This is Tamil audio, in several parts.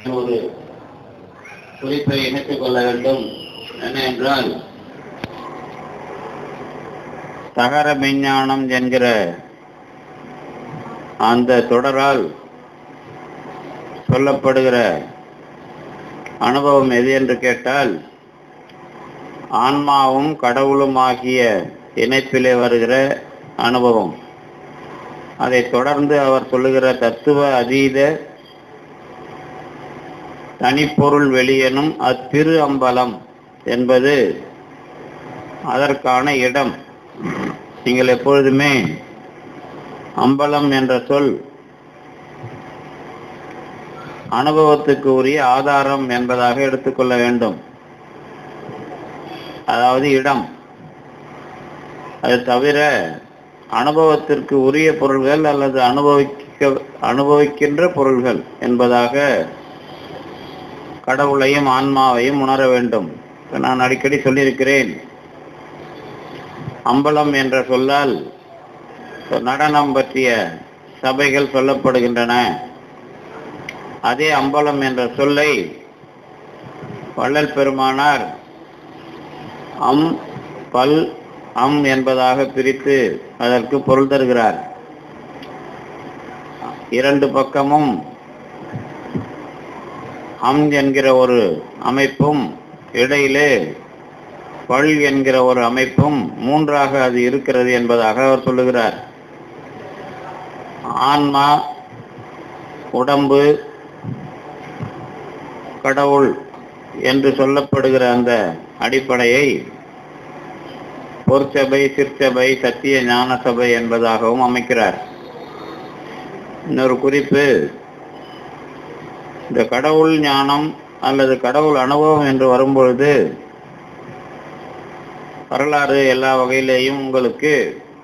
ஒரு குறிப்பை இணைத்துக் கொள்ள வேண்டும் என்ன என்றால் தகர மெஞ்ஞானம் என்கிற அந்த தொடரால் சொல்லப்படுகிற அனுபவம் எது என்று கேட்டால் ஆன்மாவும் கடவுளும் ஆகிய இணைப்பிலே வருகிற அனுபவம் அதைத் தொடர்ந்து அவர் சொல்லுகிற தத்துவ அதீத தனிப்பொருள் வெளியெனும் அத்திரு அம்பலம் என்பது அதற்கான இடம் நீங்கள் எப்பொழுதுமே அம்பலம் என்ற சொல் அனுபவத்துக்கு உரிய ஆதாரம் என்பதாக எடுத்துக்கொள்ள வேண்டும் அதாவது இடம் அது தவிர அனுபவத்திற்கு உரிய பொருள்கள் அல்லது அனுபவிக்க அனுபவிக்கின்ற பொருள்கள் என்பதாக கடவுளையும் ஆன்மாவையும் உணர வேண்டும் நான் அடிக்கடி சொல்லியிருக்கிறேன் அம்பலம் என்ற சொல்லால் நடனம் பற்றிய சபைகள் சொல்லப்படுகின்றன அதே அம்பலம் என்ற சொல்லை வள்ளல் பெருமானார் அம் பல் அம் என்பதாக பிரித்து அதற்கு பொருள் தருகிறார் இரண்டு பக்கமும் அம் என்கிற ஒரு அமைப்பும் இடையிலே பல் என்கிற ஒரு அமைப்பும் மூன்றாக அது இருக்கிறது என்பதாக அவர் சொல்லுகிறார் ஆன்மா உடம்பு கடவுள் என்று சொல்லப்படுகிற அந்த அடிப்படையை பொற்சபை சிற்சபை சத்திய ஞான சபை என்பதாகவும் அமைக்கிறார் இன்னொரு குறிப்பு இந்த கடவுள் ஞானம் அல்லது கடவுள் அனுபவம் என்று வரும்பொழுது வரலாறு எல்லா வகையிலேயும் உங்களுக்கு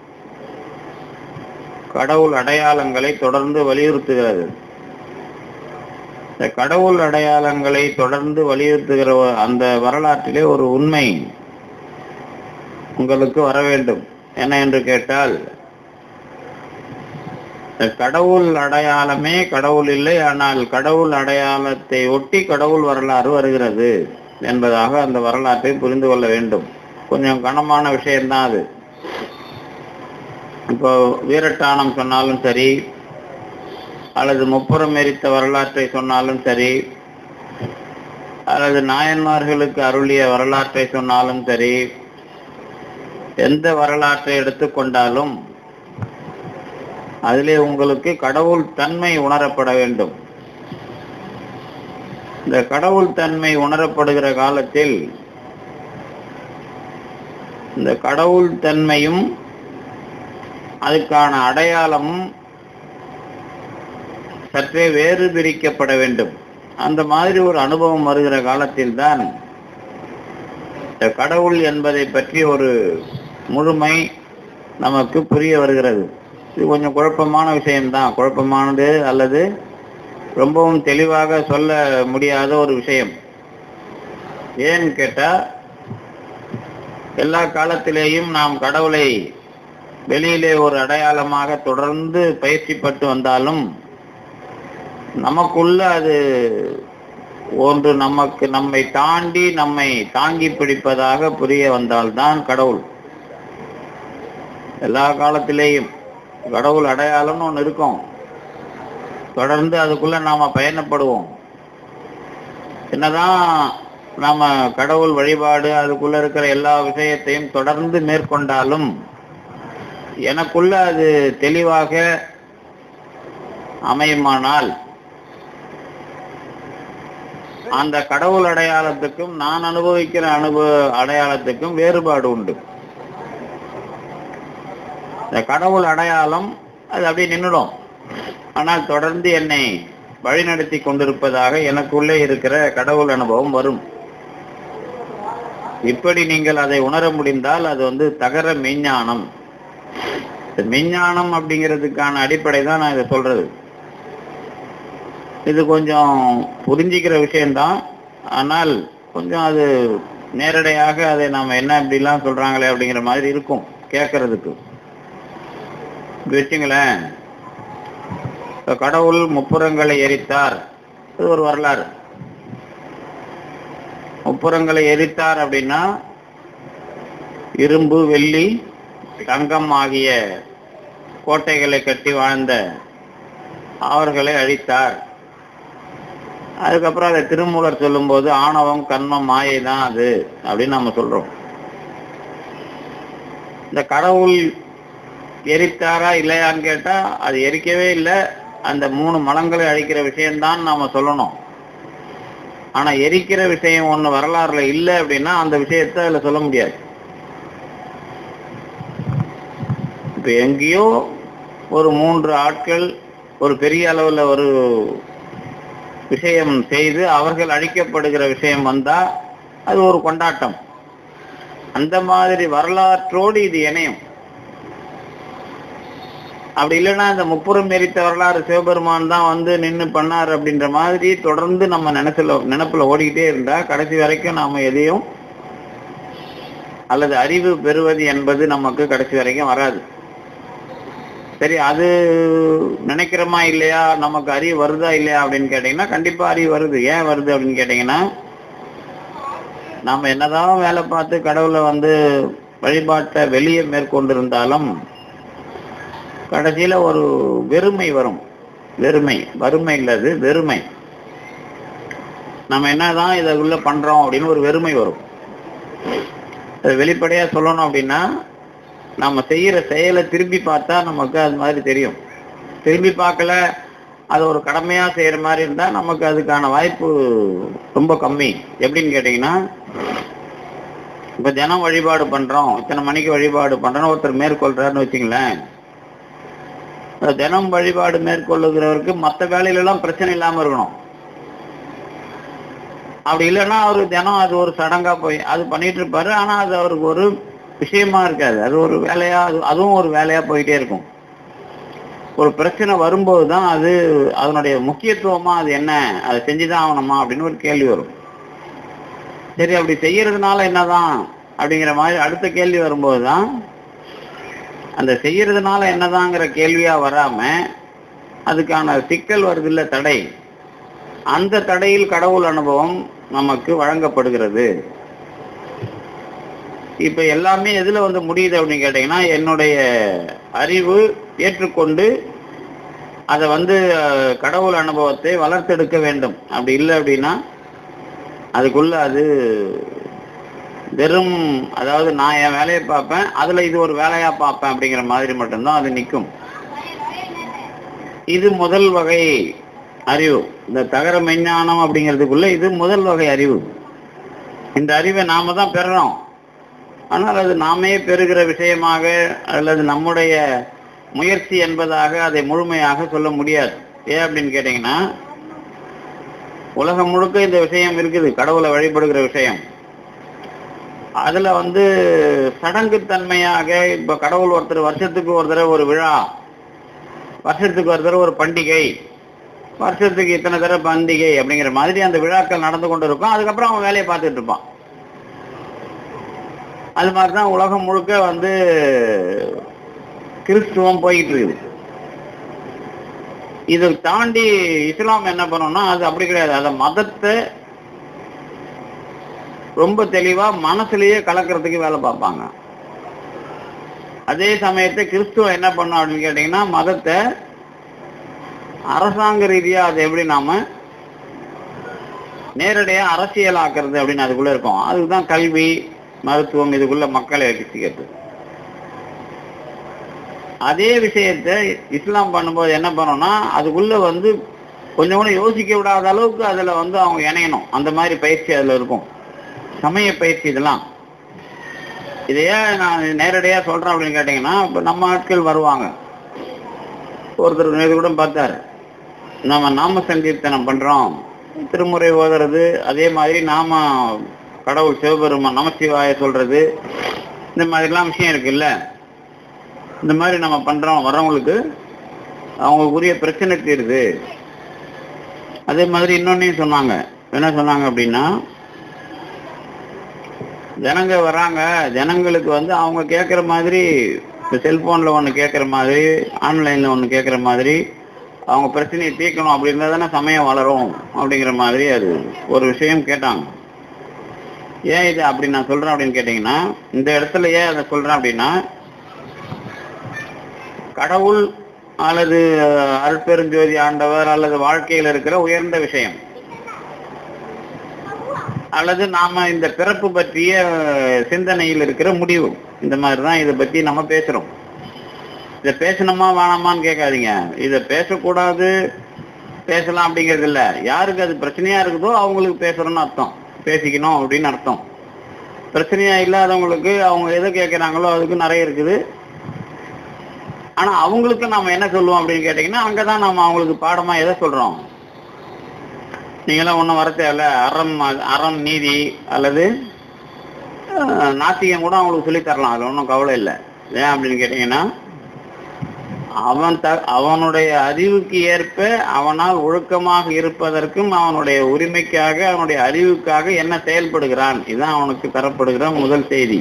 கடவுள் அடையாளங்களை தொடர்ந்து வலியுறுத்துகிறது இந்த கடவுள் அடையாளங்களை தொடர்ந்து வலியுறுத்துகிற அந்த வரலாற்றிலே ஒரு உண்மை உங்களுக்கு வர வேண்டும் என்ன என்று கேட்டால் கடவுள் அடையாளமே கடவுள் இல்லை ஆனால் கடவுள் அடையாளத்தை ஒட்டி கடவுள் வரலாறு வருகிறது என்பதாக அந்த வரலாற்றை புரிந்து கொள்ள வேண்டும் கொஞ்சம் கனமான விஷயம்தான் அது இப்போ வீரட்டானம் சொன்னாலும் சரி அல்லது முப்புறம் எரித்த வரலாற்றை சொன்னாலும் சரி அல்லது நாயன்மார்களுக்கு அருளிய வரலாற்றை சொன்னாலும் சரி எந்த வரலாற்றை எடுத்துக்கொண்டாலும் அதிலே உங்களுக்கு கடவுள் தன்மை உணரப்பட வேண்டும் இந்த கடவுள் தன்மை உணரப்படுகிற காலத்தில் இந்த கடவுள் தன்மையும் அதுக்கான அடையாளமும் சற்றே வேறு பிரிக்கப்பட வேண்டும் அந்த மாதிரி ஒரு அனுபவம் வருகிற காலத்தில் தான் இந்த கடவுள் என்பதை பற்றி ஒரு முழுமை நமக்கு புரிய வருகிறது இது கொஞ்சம் குழப்பமான விஷயம்தான் குழப்பமானது அல்லது ரொம்பவும் தெளிவாக சொல்ல முடியாத ஒரு விஷயம் ஏன்னு கேட்டா எல்லா காலத்திலேயும் நாம் கடவுளை வெளியிலே ஒரு அடையாளமாக தொடர்ந்து பயிற்சிப்பட்டு வந்தாலும் நமக்குள்ள அது ஒன்று நமக்கு நம்மை தாண்டி நம்மை தாங்கி பிடிப்பதாக புரிய வந்தால்தான் கடவுள் எல்லா காலத்திலேயும் கடவுள் அடையாளம்னு ஒன்று இருக்கும் தொடர்ந்து அதுக்குள்ள நாம பயணப்படுவோம் என்னதான் நாம கடவுள் வழிபாடு அதுக்குள்ள இருக்கிற எல்லா விஷயத்தையும் தொடர்ந்து மேற்கொண்டாலும் எனக்குள்ள அது தெளிவாக அமையுமானால் அந்த கடவுள் அடையாளத்துக்கும் நான் அனுபவிக்கிற அனுபவ அடையாளத்துக்கும் வேறுபாடு உண்டு இந்த கடவுள் அடையாளம் அது அப்படியே நின்றுடும் ஆனால் தொடர்ந்து என்னை வழிநடத்தி கொண்டிருப்பதாக எனக்குள்ளே இருக்கிற கடவுள் அனுபவம் வரும் இப்படி நீங்கள் அதை உணர முடிந்தால் அது வந்து தகர மெஞ்ஞானம் மெஞ்ஞானம் அப்படிங்கிறதுக்கான அடிப்படை தான் நான் இதை சொல்றது இது கொஞ்சம் புரிஞ்சிக்கிற விஷயம்தான் ஆனால் கொஞ்சம் அது நேரடியாக அதை நாம என்ன இப்படிலாம் சொல்றாங்களே அப்படிங்கிற மாதிரி இருக்கும் கேட்கறதுக்கு வச்சுங்களேன் இப்ப கடவுள் முப்புறங்களை எரித்தார் இது ஒரு வரலாறு முப்புறங்களை எரித்தார் அப்படின்னா இரும்பு வெள்ளி தங்கம் ஆகிய கோட்டைகளை கட்டி வாழ்ந்த அவர்களை அழித்தார் அதுக்கப்புறம் அதை திருமூலர் சொல்லும்போது ஆணவம் கண்மம் மாயை தான் அது அப்படின்னு நம்ம சொல்றோம் இந்த கடவுள் எரித்தாரா இல்லையான்னு கேட்டா அது எரிக்கவே இல்லை அந்த மூணு மலங்களை அழிக்கிற விஷயம்தான் நாம சொல்லணும் ஆனா எரிக்கிற விஷயம் ஒண்ணு வரலாறுல இல்லை அப்படின்னா அந்த விஷயத்த அதுல சொல்ல முடியாது இப்ப எங்கேயோ ஒரு மூன்று ஆட்கள் ஒரு பெரிய அளவுல ஒரு விஷயம் செய்து அவர்கள் அழிக்கப்படுகிற விஷயம் வந்தா அது ஒரு கொண்டாட்டம் அந்த மாதிரி வரலாற்றோடு இது இணையும் அப்படி இல்லைன்னா இந்த முப்புறம் எரித்த வரலாறு சிவபெருமான் தான் வந்து நின்னு பண்ணார் அப்படின்ற மாதிரி தொடர்ந்து நம்ம நினைச்சுல நினப்புல ஓடிக்கிட்டே இருந்தா கடைசி வரைக்கும் நாம எதையும் அல்லது அறிவு பெறுவது என்பது நமக்கு கடைசி வரைக்கும் வராது சரி அது நினைக்கிறோமா இல்லையா நமக்கு அறிவு வருதா இல்லையா அப்படின்னு கேட்டீங்கன்னா கண்டிப்பா அறிவு வருது ஏன் வருது அப்படின்னு கேட்டீங்கன்னா நாம என்னதான் வேலை பார்த்து கடவுளை வந்து வழிபாட்டை வெளியே மேற்கொண்டிருந்தாலும் கடைசியில ஒரு வெறுமை வரும் வெறுமை வறுமை இல்லது வெறுமை நம்ம என்னதான் இதை உள்ள பண்றோம் அப்படின்னு ஒரு வெறுமை வரும் அது வெளிப்படையா சொல்லணும் அப்படின்னா நம்ம செய்யற செயலை திரும்பி பார்த்தா நமக்கு அது மாதிரி தெரியும் திரும்பி பார்க்கல அது ஒரு கடமையா செய்யற மாதிரி இருந்தா நமக்கு அதுக்கான வாய்ப்பு ரொம்ப கம்மி எப்படின்னு கேட்டீங்கன்னா இப்ப தினம் வழிபாடு பண்றோம் இத்தனை மணிக்கு வழிபாடு பண்றோம் ஒருத்தர் மேற்கொள்றாருன்னு வச்சுங்களேன் அந்த தினம் வழிபாடு மேற்கொள்ளுகிறவருக்கு மற்ற வேலையில எல்லாம் பிரச்சனை இல்லாம இருக்கணும் அப்படி இல்லைன்னா அவரு தினம் அது ஒரு சடங்கா போய் அது பண்ணிட்டு இருப்பாரு ஆனா அது அவருக்கு ஒரு விஷயமா இருக்காது அது ஒரு வேலையா அது அதுவும் ஒரு வேலையா போயிட்டே இருக்கும் ஒரு பிரச்சனை வரும்போது தான் அது அதனுடைய முக்கியத்துவமா அது என்ன அதை செஞ்சுதான் ஆகணுமா அப்படின்னு ஒரு கேள்வி வரும் சரி அப்படி செய்யறதுனால என்னதான் அப்படிங்கிற மாதிரி அடுத்த கேள்வி வரும்போது தான் அந்த செய்யறதுனால என்னதாங்கிற கேள்வியா வராம அதுக்கான சிக்கல் வருது இல்ல தடை அந்த தடையில் கடவுள் அனுபவம் நமக்கு வழங்கப்படுகிறது இப்ப எல்லாமே எதுல வந்து முடியுது அப்படின்னு கேட்டீங்கன்னா என்னுடைய அறிவு ஏற்றுக்கொண்டு அதை வந்து அஹ், கடவுள் அனுபவத்தை வளர்த்தெடுக்க வேண்டும் அப்படி இல்லை அப்படின்னா அதுக்குள்ள அது வெறும் அதாவது நான் என் வேலையை பார்ப்பேன் அதுல இது ஒரு வேலையா பார்ப்பேன் அப்படிங்கிற மாதிரி மட்டும்தான் அது நிற்கும் இது முதல் வகை அறிவு இந்த தகர மெஞ்ஞானம் அப்படிங்கிறதுக்குள்ள இது முதல் வகை அறிவு இந்த அறிவை நாம தான் பெறுறோம் ஆனால் அது நாமே பெறுகிற விஷயமாக அல்லது நம்முடைய முயற்சி என்பதாக அதை முழுமையாக சொல்ல முடியாது ஏன் அப்படின்னு கேட்டீங்கன்னா உலகம் முழுக்க இந்த விஷயம் இருக்குது கடவுளை வழிபடுகிற விஷயம் அதுல வந்து சடங்கு தன்மையாக இப்ப கடவுள் ஒருத்தர் வருஷத்துக்கு ஒரு தடவை ஒரு விழா வருஷத்துக்கு ஒரு தடவை ஒரு பண்டிகை வருஷத்துக்கு இத்தனை தடவை பண்டிகை அப்படிங்கிற மாதிரி அந்த விழாக்கள் நடந்து கொண்டு இருக்கும் அதுக்கப்புறம் அவன் வேலையை பார்த்துட்டு இருப்பான் அது மாதிரி தான் உலகம் முழுக்க வந்து கிறிஸ்துவம் போய்கிட்டு இருக்குது இதை தாண்டி இஸ்லாம் என்ன பண்ணணும்னா அது அப்படி கிடையாது அந்த மதத்தை ரொம்ப தெளிவா மனசுலயே கலக்கிறதுக்கு வேலை பார்ப்பாங்க அதே சமயத்தை கிறிஸ்துவம் என்ன பண்ணும் அப்படின்னு கேட்டீங்கன்னா மதத்தை அரசாங்க ரீதியா அது எப்படி நாம நேரடியா அரசியலாக்குறது அப்படின்னு அதுக்குள்ள இருக்கும் அதுதான் கல்வி மருத்துவம் இதுக்குள்ள மக்களை வச்சுக்கிறது அதே விஷயத்தை இஸ்லாம் பண்ணும்போது என்ன பண்ணணும்னா அதுக்குள்ள வந்து கொஞ்சம் கூட யோசிக்க விடாத அளவுக்கு அதுல வந்து அவங்க இணையணும் அந்த மாதிரி பயிற்சி அதுல இருக்கும் சமய பயிற்சி இதெல்லாம் இதையே நான் நேரடியா சொல்றேன் அப்படின்னு கேட்டீங்கன்னா இப்ப நம்ம ஆட்கள் வருவாங்க ஒருத்தர் நேற்று கூட பார்த்தாரு நம்ம நாம சங்கீர்த்தனம் பண்றோம் திருமுறை ஓதுறது அதே மாதிரி நாம கடவுள் சிவபெருமான் நமசிவாய சொல்றது இந்த மாதிரிலாம் விஷயம் இருக்குல்ல இந்த மாதிரி நம்ம பண்றோம் வர்றவங்களுக்கு அவங்களுக்குரிய பிரச்சனை தீருது அதே மாதிரி இன்னொன்னையும் சொன்னாங்க என்ன சொன்னாங்க அப்படின்னா ஜனங்க வராங்க ஜனங்களுக்கு வந்து அவங்க கேட்குற மாதிரி இப்போ செல்போனில் ஒன்று கேட்குற மாதிரி ஆன்லைனில் ஒன்று கேட்குற மாதிரி அவங்க பிரச்சனையை தீர்க்கணும் அப்படி இருந்தா தானே சமயம் வளரும் அப்படிங்கிற மாதிரி அது ஒரு விஷயம் கேட்டாங்க ஏன் இது அப்படி நான் சொல்றேன் அப்படின்னு கேட்டீங்கன்னா இந்த இடத்துல ஏன் அதை சொல்றேன் அப்படின்னா கடவுள் அல்லது அஹ், அருட்பெருஞ்சோதி ஆண்டவர் அல்லது வாழ்க்கையில் இருக்கிற உயர்ந்த விஷயம் அல்லது நாம இந்த பிறப்பு பற்றிய அஹ், சிந்தனையில் இருக்கிற முடிவு இந்த மாதிரி தான் இதை பத்தி நம்ம பேசுறோம் இதை பேசணுமா வேணாமான்னு கேட்காதீங்க இதை பேசக்கூடாது பேசலாம் அப்படிங்கிறது இல்ல யாருக்கு அது பிரச்சனையா இருக்குதோ அவங்களுக்கு பேசுறோம்னு அர்த்தம் பேசிக்கணும் அப்படின்னு அர்த்தம் பிரச்சனையா இல்லாதவங்களுக்கு அவங்க எதை கேட்கறாங்களோ அதுக்கு நிறைய இருக்குது ஆனா அவங்களுக்கு நாம என்ன சொல்லுவோம் அப்படின்னு கேட்டீங்கன்னா அங்கதான் நாம அவங்களுக்கு பாடமா எதை சொல்றோம் நீங்களாம் ஒன்றும் வர தேவையில்ல அறம் அறம் நீதி அல்லது அஹ், நாத்திகம் கூட அவங்களுக்கு சொல்லித் தரலாம் அது ஒன்றும் கவலை இல்லை ஏன் அப்படின்னு கேட்டீங்கன்னா அவன் த அவனுடைய அறிவுக்கு ஏற்ப அவனால் ஒழுக்கமாக இருப்பதற்கும் அவனுடைய உரிமைக்காக அவனுடைய அறிவுக்காக என்ன செயல்படுகிறான் இதுதான் அவனுக்கு தரப்படுகிற முதல் செய்தி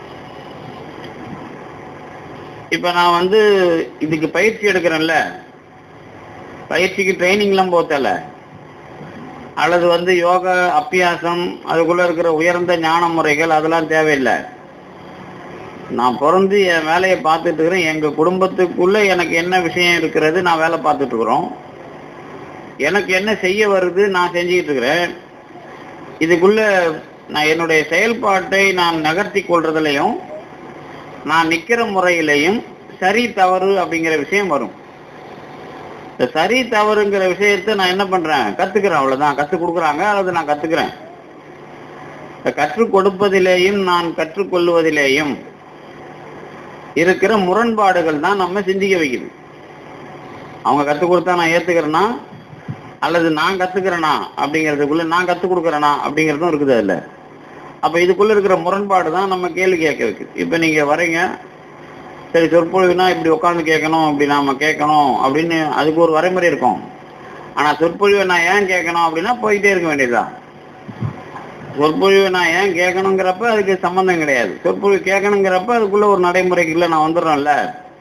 இப்ப நான் வந்து இதுக்கு பயிற்சி எடுக்கிறேன்ல பயிற்சிக்கு ட்ரைனிங்லாம் போத்தல அல்லது வந்து யோகா அபியாசம் அதுக்குள்ள இருக்கிற உயர்ந்த ஞான முறைகள் அதெல்லாம் தேவையில்லை நான் பிறந்து என் வேலையை பார்த்துட்டு இருக்கிறேன் எங்க குடும்பத்துக்குள்ள எனக்கு என்ன விஷயம் இருக்கிறது நான் வேலை பார்த்துட்டு இருக்கிறோம் எனக்கு என்ன செய்ய வருது நான் செஞ்சுக்கிட்டு இருக்கிறேன் இதுக்குள்ள நான் என்னுடைய செயல்பாட்டை நான் நகர்த்தி கொள்றதுலையும் நான் நிக்கிற முறையிலையும் சரி தவறு அப்படிங்கிற விஷயம் வரும் இந்த சரி தவறுங்கிற விஷயத்தை நான் என்ன பண்றேன் கத்துக்கிறேன் அவ்வளவுதான் கத்துக் கொடுக்குறாங்க அல்லது நான் கத்துக்கிறேன் இந்த கற்றுக் கொடுப்பதிலேயும் நான் கற்றுக்கொள்வதிலேயும் இருக்கிற முரண்பாடுகள் தான் நம்ம சிந்திக்க வைக்குது அவங்க கத்துக் கொடுத்தா நான் ஏத்துக்கிறேனா அல்லது நான் கத்துக்கிறேனா அப்படிங்கிறதுக்குள்ள நான் கத்துக் கொடுக்கறேனா அப்படிங்கிறதும் இருக்குது அதுல அப்ப இதுக்குள்ள இருக்கிற முரண்பாடு தான் நம்ம கேள்வி கேட்க வைக்குது இப்ப நீங்க வரீங்க சரி சொற்பொழிவுனா இப்படி உட்கார்ந்து கேட்கணும் இப்படி நாம கேட்கணும் அப்படின்னு அதுக்கு ஒரு வரைமுறை இருக்கும் ஆனா சொற்பொழிவை நான் ஏன் கேட்கணும் அப்படின்னா போயிட்டே இருக்க வேண்டியதுதான் சொற்பொழிவை நான் ஏன் கேட்கணுங்கிறப்ப அதுக்கு சம்பந்தம் கிடையாது சொற்பொழிவு கேட்கணுங்கிறப்ப அதுக்குள்ள ஒரு நடைமுறைக்குள்ள நான் வந்துடுறேன்ல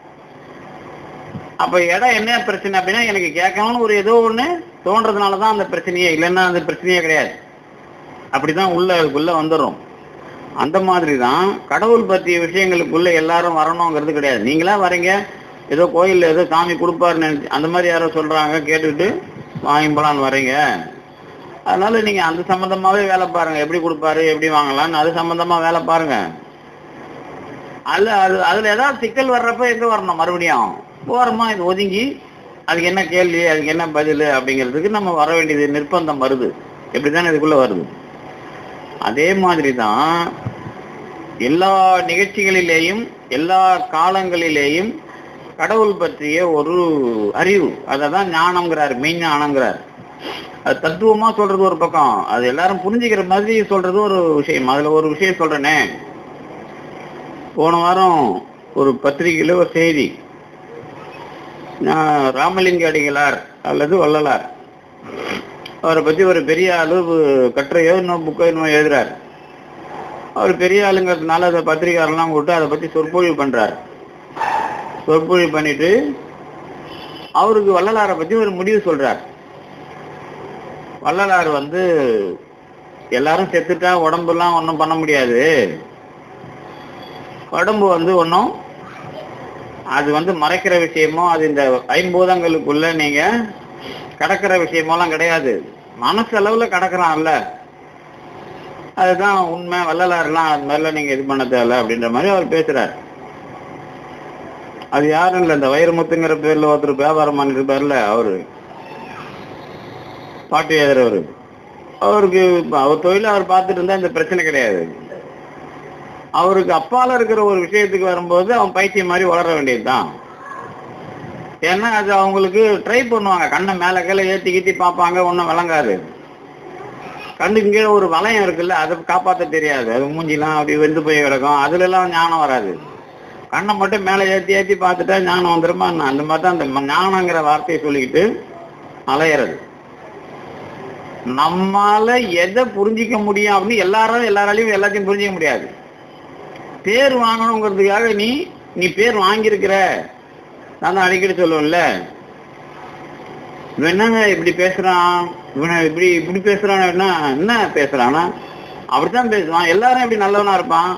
அப்ப இடம் என்ன பிரச்சனை அப்படின்னா எனக்கு கேட்கணும்னு ஒரு ஏதோ ஒண்ணு தோன்றதுனாலதான் அந்த பிரச்சனையே இல்லைன்னா அந்த பிரச்சனையே கிடையாது அப்படிதான் உள்ள அதுக்குள்ள வந்துடும் அந்த மாதிரி தான் கடவுள் பற்றிய விஷயங்களுக்குள்ள எல்லாரும் வரணுங்கிறது கிடையாது நீங்களா வரீங்க ஏதோ கோயில்ல ஏதோ சாமி கொடுப்பாருன்னு நினைச்சு அந்த மாதிரி யாரோ சொல்றாங்க கேட்டுட்டு வாங்கி போலான்னு வரீங்க அதனால நீங்க அந்த சம்பந்தமாவே வேலை பாருங்க எப்படி கொடுப்பாரு எப்படி வாங்கலாம்னு அது சம்பந்தமா வேலை பாருங்க அல்ல அது அதுல ஏதாவது சிக்கல் வர்றப்ப எங்க வரணும் மறுபடியும் போறோமா இது ஒதுங்கி அதுக்கு என்ன கேள்வி அதுக்கு என்ன பதில் அப்படிங்கிறதுக்கு நம்ம வர வேண்டியது நிர்பந்தம் வருது எப்படிதானே இதுக்குள்ள வருது அதே மாதிரி தான் எல்லா நிகழ்ச்சிகளிலேயும் எல்லா காலங்களிலேயும் கடவுள் பற்றிய ஒரு அறிவு அதை தான் ஞானம்ங்கிறார் மெய்ஞானங்கிறார் அது தத்துவமா சொல்றது ஒரு பக்கம் அது எல்லாரும் புரிஞ்சுக்கிற மாதிரி சொல்றது ஒரு விஷயம் அதுல ஒரு விஷயம் சொல்றேனே போன வாரம் ஒரு பத்திரிகையில ஒரு செய்தி நான் ராமலிங்க அடிகளார் அல்லது வள்ளலார் அவரை பத்தி ஒரு பெரிய அளவு கட்டுரையோ இன்னும் புக்கோ இன்னும் எழுதுறார் அவர் பெரிய ஆளுங்கிறதுனால அதை பத்திரிகாரெல்லாம் கூப்பிட்டு அதை பத்தி சொற்பொழிவு பண்றார் சொற்பொழிவு பண்ணிட்டு அவருக்கு வள்ளலாரை பத்தி ஒரு முடிவு சொல்றார் வள்ளலார் வந்து எல்லாரும் செத்துட்டா உடம்புலாம் ஒன்றும் பண்ண முடியாது உடம்பு வந்து ஒன்றும் அது வந்து மறைக்கிற விஷயமோ அது இந்த ஐம்பூதங்களுக்குள்ள நீங்க கடக்கிற விஷயமெல்லாம் கிடையாது மனசு அளவுல கடக்கிறான்ல அதுதான் உண்மை வள்ளலாறுலாம் அது மாதிரிலாம் நீங்க இது பண்ண தேவையில்ல அப்படின்ற மாதிரி அவர் பேசுறாரு அது யாரும் இல்ல இந்த வைரமுத்துங்கிற பேர்ல ஒருத்தர் வியாபாரம் பண்ணிருப்பார்ல அவரு பாட்டு எழுதுறவரு அவருக்கு அவர் தொழில அவர் பார்த்துட்டு இருந்தா இந்த பிரச்சனை கிடையாது அவருக்கு அப்பால இருக்கிற ஒரு விஷயத்துக்கு வரும்போது அவன் பைத்தியம் மாதிரி வளர வேண்டியதுதான் ஏன்னா அது அவங்களுக்கு ட்ரை பண்ணுவாங்க கண்ணை மேல கீழே ஏத்தி கீத்தி பார்ப்பாங்க ஒன்றும் விளங்காது கண்ணுக்கு கீழே ஒரு வளையம் இருக்குல்ல அதை காப்பாற்ற தெரியாது அது மூஞ்சிலாம் அப்படி வெந்து போய் கிடக்கும் அதுல எல்லாம் ஞானம் வராது கண்ணை மட்டும் மேலே ஏத்தி ஏத்தி பார்த்துட்டா ஞானம் வந்துருமா என்ன? அந்த மாதிரி தான் அந்த ஞானங்கிற வார்த்தையை சொல்லிக்கிட்டு அலையிறது நம்மால எதை புரிஞ்சிக்க முடியும் அப்படின்னு எல்லாரும் எல்லாராலையும் எல்லாத்தையும் புரிஞ்சிக்க முடியாது பேர் வாங்கணுங்கிறதுக்காக நீ நீ பேர் வாங்கியிருக்கிற நான் தான் அடிக்கடி சொல்லுவேன்ல இவன் என்னங்க இப்படி பேசுறான் இவனை இப்படி இப்படி பேசுறான் என்ன என்ன பேசுறானா அப்படித்தான் பேசுவான் எல்லாரும் இப்படி நல்லவனா இருப்பான்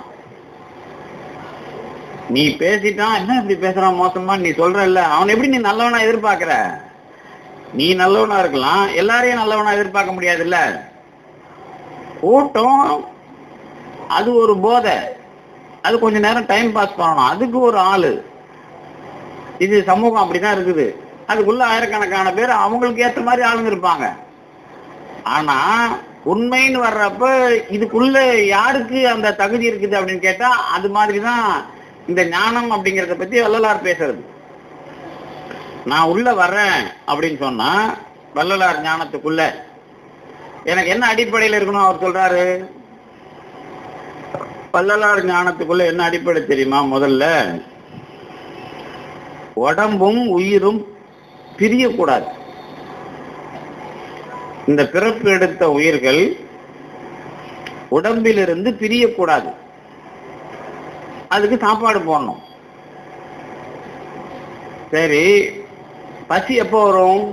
நீ பேசிட்டான் என்ன இப்படி பேசுறான் மோசமா நீ சொல்றல்ல அவன் எப்படி நீ நல்லவனா எதிர்பார்க்கிற நீ நல்லவனா இருக்கலாம் எல்லாரையும் நல்லவனா எதிர்பார்க்க முடியாதுல்ல கூட்டம் அது ஒரு போதை அது கொஞ்ச நேரம் டைம் பாஸ் பண்ணணும் அதுக்கு ஒரு ஆளு இது சமூகம் அப்படிதான் இருக்குது அதுக்குள்ள ஆயிரக்கணக்கான பேர் அவங்களுக்கு ஏத்த மாதிரி ஆளுங்க இருப்பாங்க ஆனா உண்மைன்னு வர்றப்ப இதுக்குள்ள யாருக்கு அந்த தகுதி இருக்குது அப்படின்னு கேட்டா அது மாதிரிதான் இந்த ஞானம் அப்படிங்கறத பத்தி வள்ளலார் பேசுறது நான் உள்ள வர்றேன் அப்படின்னு சொன்னா வள்ளலார் ஞானத்துக்குள்ள எனக்கு என்ன அடிப்படையில் இருக்கணும் அவர் சொல்றாரு வள்ளலார் ஞானத்துக்குள்ள என்ன அடிப்படை தெரியுமா முதல்ல உடம்பும் உயிரும் பிரியக்கூடாது இந்த பிறப்பு எடுத்த உயிர்கள் உடம்பிலிருந்து பிரியக்கூடாது அதுக்கு சாப்பாடு போடணும் சரி பசி எப்போ வரும்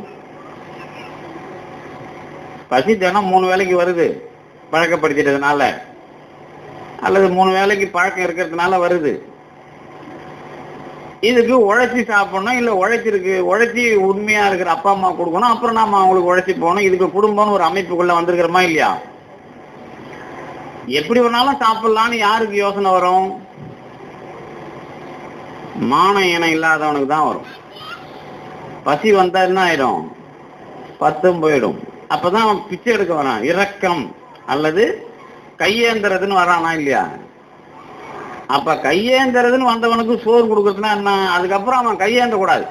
பசி தினம் மூணு வேளைக்கு வருது பழக்கப்படுத்திட்டதுனால அல்லது மூணு வேளைக்கு பழக்கம் இருக்கிறதுனால வருது இதுக்கு உழைச்சி சாப்பிடணும் இல்ல உழைச்சிருக்கு உழைச்சி உண்மையா இருக்கிற அப்பா அம்மா கொடுக்கணும் அப்புறம் நாம அவங்களுக்கு உழைச்சி போகணும் இதுக்கு குடும்பம்னு ஒரு அமைப்புக்குள்ள வந்திருக்கிறோமா இல்லையா எப்படி வேணாலும் சாப்பிடலாம்னு யாருக்கு யோசனை வரும் மான இனம் இல்லாதவனுக்கு தான் வரும் பசி வந்தா என்ன ஆயிடும் பத்தும் போயிடும் அப்பதான் அவன் பிச்சை எடுக்க வரான் இரக்கம் அல்லது கையேந்திரதுன்னு வரானா இல்லையா அப்ப கையேந்திரதுன்னு வந்தவனுக்கு சோறு கொடுக்கறதுனா என்ன அதுக்கப்புறம் அவன் கையேந்த கூடாது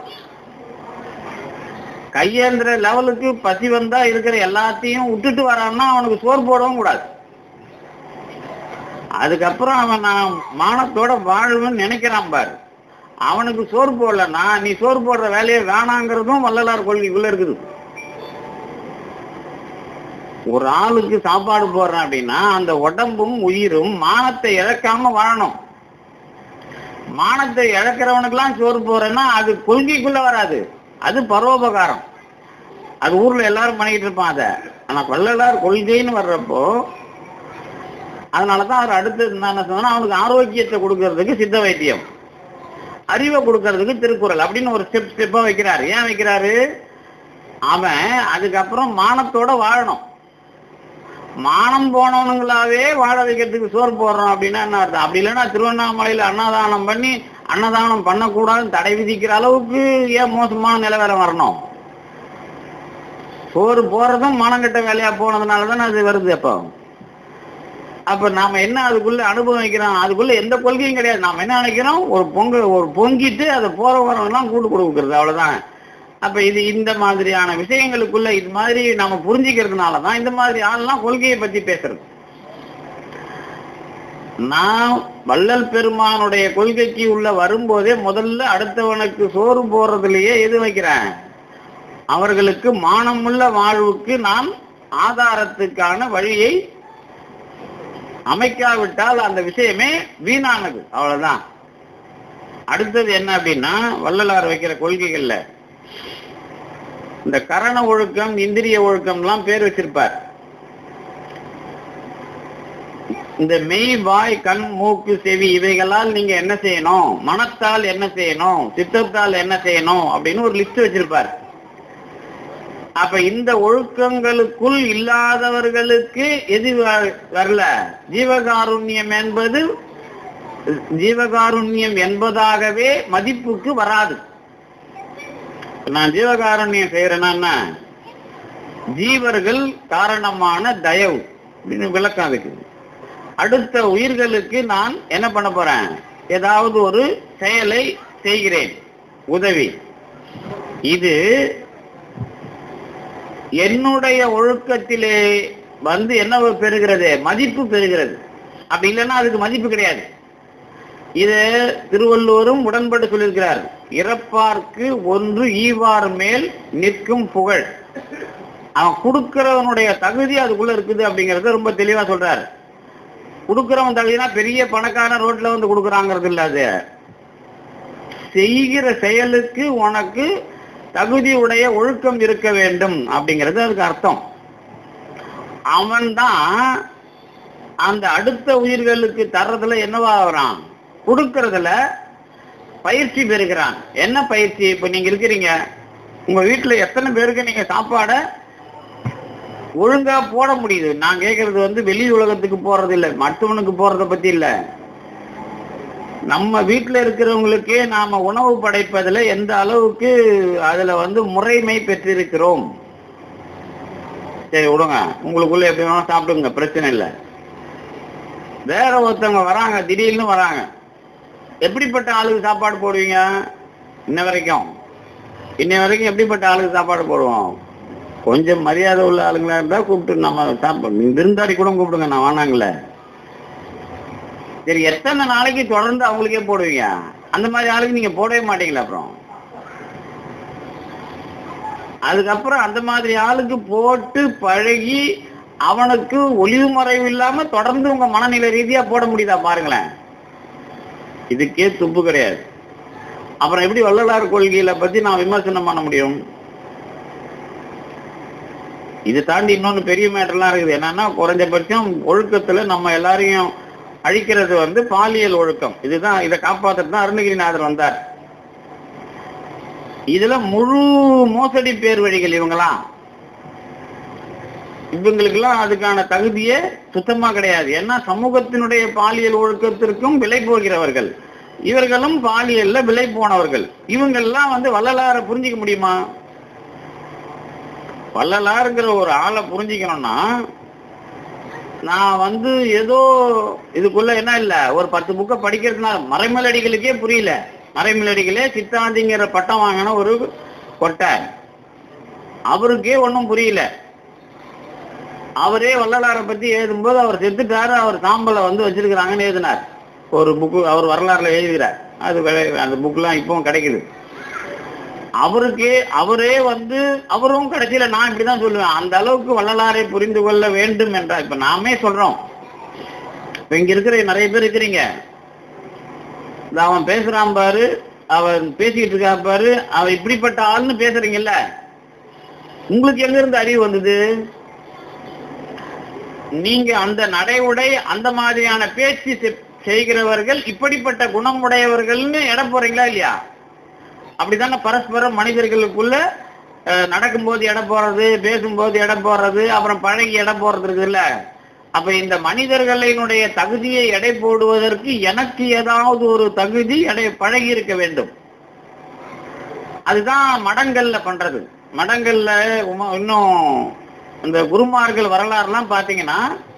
கையேந்திர லெவலுக்கு பசி வந்தா இருக்கிற எல்லாத்தையும் விட்டுட்டு வரான்னா அவனுக்கு சோறு போடவும் கூடாது அதுக்கப்புறம் அவன் நான் மானத்தோட வாழ்வேன்னு நினைக்கிறான் பாரு அவனுக்கு சோறு போடலன்னா நீ சோறு போடுற வேலையை வேணாங்கிறதும் வள்ளலார் கொள்கைக்குள்ள இருக்குது ஒரு ஆளுக்கு சாப்பாடு போடுறேன் அப்படின்னா அந்த உடம்பும் உயிரும் மானத்தை இழக்காம வாழணும் மானத்தை இழக்கிறவனுக்கெல்லாம் சோறு போறேன்னா அது கொள்கைக்குள்ள வராது அது பரோபகாரம் அது ஊர்ல எல்லாரும் பண்ணிக்கிட்டு இருப்பான் அதை ஆனா வள்ளலார் கொள்கைன்னு வர்றப்போ அதனாலதான் அவர் அடுத்து என்ன சொன்னா அவனுக்கு ஆரோக்கியத்தை கொடுக்கறதுக்கு சித்த வைத்தியம் அறிவை கொடுக்கறதுக்கு திருக்குறள் அப்படின்னு ஒரு ஸ்டெப் ஸ்டெப்பா வைக்கிறாரு ஏன் வைக்கிறாரு அவன் அதுக்கப்புறம் மானத்தோட வாழணும் மானம் போனவனுங்களாவே வாழ வைக்கிறதுக்கு சோறு போடுறோம் அப்படின்னா என்ன அர்த்தம் அப்படி இல்லைன்னா திருவண்ணாமலையில அன்னதானம் பண்ணி அன்னதானம் பண்ணக்கூடாதுன்னு தடை விதிக்கிற அளவுக்கு ஏன் மோசமான நிலவரை வரணும் சோறு போறதும் மானங்கட்ட வேலையா போனதுனால தானே அது வருது அப்போ அப்ப நாம என்ன அதுக்குள்ள அனுபவிக்கிறோம் அதுக்குள்ள எந்த கொள்கையும் கிடையாது நாம என்ன நினைக்கிறோம் ஒரு பொங்க ஒரு பொங்கிட்டு அதை போற வரவங்கலாம் கூட்டு கொடுக்குறது அவ்வளவுதான் அப்ப இது இந்த மாதிரியான விஷயங்களுக்குள்ள இது மாதிரி நம்ம புரிஞ்சுக்கிறதுனால தான் இந்த மாதிரி ஆள்லாம் கொள்கையை பத்தி பேசுறது நான் வள்ளல் பெருமானுடைய கொள்கைக்கு உள்ள வரும்போதே முதல்ல அடுத்தவனுக்கு சோறு போடுறதுலயே எது வைக்கிறேன் அவர்களுக்கு மானமுள்ள வாழ்வுக்கு நான் ஆதாரத்துக்கான வழியை அமைக்காவிட்டால் அந்த விஷயமே வீணானது அவ்வளவுதான் அடுத்தது என்ன அப்படின்னா வள்ளலார் வைக்கிற கொள்கைகள்ல இந்த கரண ஒழுக்கம் இந்திரிய ஒழுக்கம்லாம் பேர் வச்சிருப்பார் இந்த மெய் வாய் கண் மூக்கு செவி இவைகளால் நீங்க என்ன செய்யணும் மனத்தால் என்ன செய்யணும் சித்தத்தால் என்ன செய்யணும் அப்படின்னு ஒரு லிஸ்ட் வச்சிருப்பார் அப்ப இந்த ஒழுக்கங்களுக்குள் இல்லாதவர்களுக்கு எது வ- வரல ஜீவகாருண்யம் என்பது ஜீவகாருண்யம் என்பதாகவே மதிப்புக்கு வராது நான் ஜீவகாருண்யம் செய்யறேன்னா என்ன? ஜீவர்கள் காரணமான தயவு அப்படின்னு விளக்கம் அதுக்கு அடுத்த உயிர்களுக்கு நான் என்ன பண்ண போறேன் ஏதாவது ஒரு செயலை செய்கிறேன் உதவி இது என்னுடைய ஒழுக்கத்திலே வந்து என்ன பெறுகிறது மதிப்பு பெறுகிறது அப்படி இல்லைன்னா அதுக்கு மதிப்பு கிடையாது இது திருவள்ளுவரும் உடன்பட்டு சொல்லியிருக்கிறார் இறப்பார்க்கு ஒன்று ஈவார் மேல் நிற்கும் புகழ் அவன் கொடுக்கிறவனுடைய தகுதி அதுக்குள்ள இருக்குது அப்படிங்கறத ரொம்ப தெளிவா சொல்றாரு கொடுக்கிறவன் தகுதினா பெரிய பணக்காரன் ரோட்ல வந்து கொடுக்கறாங்கிறது இல்ல அது செய்கிற செயலுக்கு உனக்கு தகுதி உடைய ஒழுக்கம் இருக்க வேண்டும் அப்படிங்கிறது அதுக்கு அர்த்தம் அவன்தான் அந்த அடுத்த உயிர்களுக்கு தர்றதுல என்னவா ஆகுறான் கொடுக்கறதுல பயிற்சி பெறுகிறான் என்ன பயிற்சி இப்ப நீங்க இருக்கிறீங்க உங்க வீட்டுல எத்தனை பேருக்கு நீங்க சாப்பாட ஒழுங்கா போட முடியுது நான் கேக்குறது வந்து வெளி உலகத்துக்கு போறது இல்ல மற்றவனுக்கு போறத பத்தி இல்ல நம்ம வீட்டுல இருக்கிறவங்களுக்கே நாம உணவு படைப்பதுல எந்த அளவுக்கு அதுல வந்து முறைமை பெற்றிருக்கிறோம் சரி விடுங்க உங்களுக்குள்ள எப்படி வேணாலும் சாப்பிடுங்க பிரச்சனை இல்லை வேற ஒருத்தவங்க வராங்க திடீர்னு வராங்க எப்படிப்பட்ட ஆளுக்கு சாப்பாடு போடுவீங்க இன்ன வரைக்கும் இன்ன வரைக்கும் எப்படிப்பட்ட ஆளுக்கு சாப்பாடு போடுவோம் கொஞ்சம் மரியாதை உள்ள ஆளுங்களா இருந்தா கூப்பிட்டு நம்ம சாப்பாடு விருந்தாடி கூட கூப்பிடுங்க நான் வேணாங்களே சரி எத்தனை நாளைக்கு தொடர்ந்து அவங்களுக்கே போடுவீங்க அந்த மாதிரி ஆளுக்கு நீங்க போடவே மாட்டீங்களா அப்புறம் அதுக்கப்புறம் அந்த மாதிரி ஆளுக்கு போட்டு பழகி அவனுக்கு ஒளிவு மறைவு இல்லாம தொடர்ந்து உங்க மனநிலை ரீதியா போட முடியுதா பாருங்களேன் இதுக்கே துப்பு கிடையாது அப்புறம் எப்படி வள்ளலார் கொள்கையில பத்தி நான் விமர்சனம் பண்ண முடியும் இது தாண்டி இன்னொன்னு பெரிய மேட்டர்லாம் இருக்குது என்னன்னா குறைஞ்சபட்சம் ஒழுக்கத்துல நம்ம எல்லாரையும் அழிக்கிறது வந்து பாலியல் ஒழுக்கம் இதுதான் இதை காப்பாத்துறது தான் அருணகிரிநாதர் வந்தார் இதுல முழு மோசடி பேர் வழிகள் இவங்களாம் இவங்களுக்கெல்லாம் அதுக்கான தகுதியே சுத்தமா கிடையாது ஏன்னா சமூகத்தினுடைய பாலியல் ஒழுக்கத்திற்கும் விலை போகிறவர்கள் இவர்களும் பாலியல்ல விலை போனவர்கள் இவங்கெல்லாம் வந்து வள்ளலார புரிஞ்சிக்க முடியுமா வள்ளலாருங்கிற ஒரு ஆளை புரிஞ்சிக்கணும்னா நான் வந்து ஏதோ இதுக்குள்ள என்ன இல்ல ஒரு பத்து புக்கை படிக்கிறதுனால மறைமலடிகளுக்கே புரியல மறைமலடிகளே சித்தாந்திங்கிற பட்டம் வாங்கின ஒரு கொட்டை அவருக்கே ஒன்றும் புரியல அவரே வள்ளலாரை பத்தி எழுதும்போது அவர் செத்துட்டாரு அவர் சாம்பலை வந்து வச்சிருக்கிறாங்கன்னு எழுதினார் ஒரு புக்கு அவர் வரலாறுல எழுதுகிறார் அது விளை- அந்த புக்லாம் இப்பவும் கிடைக்குது அவருக்கே அவரே வந்து அவரும் கடைசியில நான் இப்படிதான் சொல்லுவேன் அந்த அளவுக்கு வள்ளலாரை புரிந்து கொள்ள வேண்டும் என்றார் இப்ப நாமே சொல்றோம் இப்ப இங்க இருக்கிற நிறைய பேர் இருக்கிறீங்க இந்த அவன் பேசுறான் பாரு அவன் பேசிக்கிட்டு இருக்கா பாரு அவன் இப்படிப்பட்ட ஆள்னு பேசுறீங்கல்ல உங்களுக்கு எங்க இருந்து அறிவு வந்தது நீங்க அந்த நடை உடை அந்த மாதிரியான பேச்சு செ- செய்கிறவர்கள் இப்படிப்பட்ட குணம் உடையவர்கள்னு எடை போறீங்களா இல்லையா அப்படித்தானே பரஸ்பரம் மனிதர்களுக்குள்ள அஹ், நடக்கும்போது எடை போறது பேசும்போது எடை போடுறது அப்புறம் பழகி எடை போடுறது இருக்குல்ல அப்ப இந்த மனிதர்களினுடைய தகுதியை எடை போடுவதற்கு எனக்கு ஏதாவது ஒரு தகுதி எடை பழகி இருக்க வேண்டும் அதுதான் மடங்கள்ல பண்றது மடங்கள்ல உம- இன்னும் இந்த குருமார்கள் வரலாறுலாம் பாத்தீங்கன்னா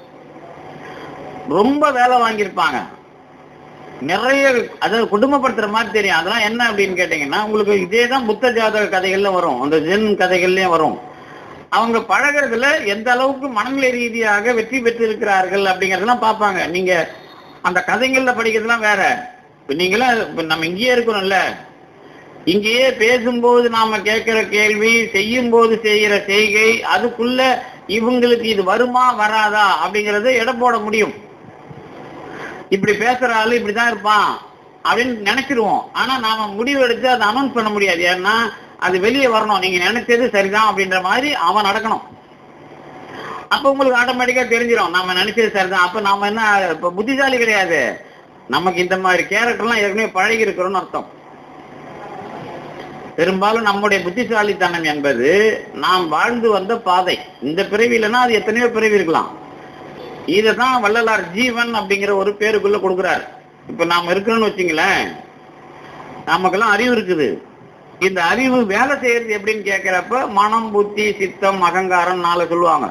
ரொம்ப வேலை வாங்கியிருப்பாங்க நிறைய அதாவது குடும்பப்படுத்துற மாதிரி தெரியும் அதெல்லாம் என்ன அப்படின்னு கேட்டீங்கன்னா உங்களுக்கு இதே தான் புத்த ஜாதக கதைகள்ல வரும் அந்த ஜென் கதைகள்லயும் வரும் அவங்க பழகுறதுல எந்த அளவுக்கு மனநிலை ரீதியாக வெற்றி பெற்றிருக்கிறார்கள் அப்படிங்கறதெல்லாம் பார்ப்பாங்க நீங்க அந்த கதைகள்ல படிக்கிறதுலாம் வேற இப்ப நீங்களாம் இப்ப நம்ம இங்கேயே இருக்கிறோம்ல இங்கேயே பேசும்போது நாம கேட்கிற கேள்வி செய்யும் போது செய்கிற செய்கை அதுக்குள்ள இவங்களுக்கு இது வருமா வராதா அப்படிங்கறத எடை போட முடியும் இப்படி பேசுற ஆளு இப்படிதான் இருப்பான் அப்படின்னு நினைச்சிருவோம் ஆனா நாம முடிவு எடுத்து அதை அனௌன்ஸ் பண்ண முடியாது ஏன்னா அது வெளியே வரணும் நீங்க நினைச்சது சரிதான் அப்படின்ற மாதிரி அவன் நடக்கணும் அப்ப உங்களுக்கு ஆட்டோமேட்டிக்கா தெரிஞ்சிடும் நாம நினைச்சது சரிதான் அப்ப நாம என்ன இப்ப புத்திசாலி கிடையாது நமக்கு இந்த மாதிரி கேரக்டர்லாம் ஏற்கனவே பழகி இருக்கிறோம்னு அர்த்தம் பெரும்பாலும் நம்முடைய புத்திசாலித்தனம் என்பது நாம் வாழ்ந்து வந்த பாதை இந்த பிறவிலனா அது எத்தனையோ பிறவி இருக்கலாம் இதுதான் வள்ளலார் ஜீவன் அப்படிங்கிற ஒரு பேருக்குள்ள கொடுக்கிறார் இப்ப நாம இருக்கிறோம்னு வச்சுங்களேன் நமக்கெல்லாம் அறிவு இருக்குது இந்த அறிவு வேலை செய்யறது எப்படின்னு கேட்கிறப்ப மனம் புத்தி சித்தம் அகங்காரம் நாளை சொல்லுவாங்க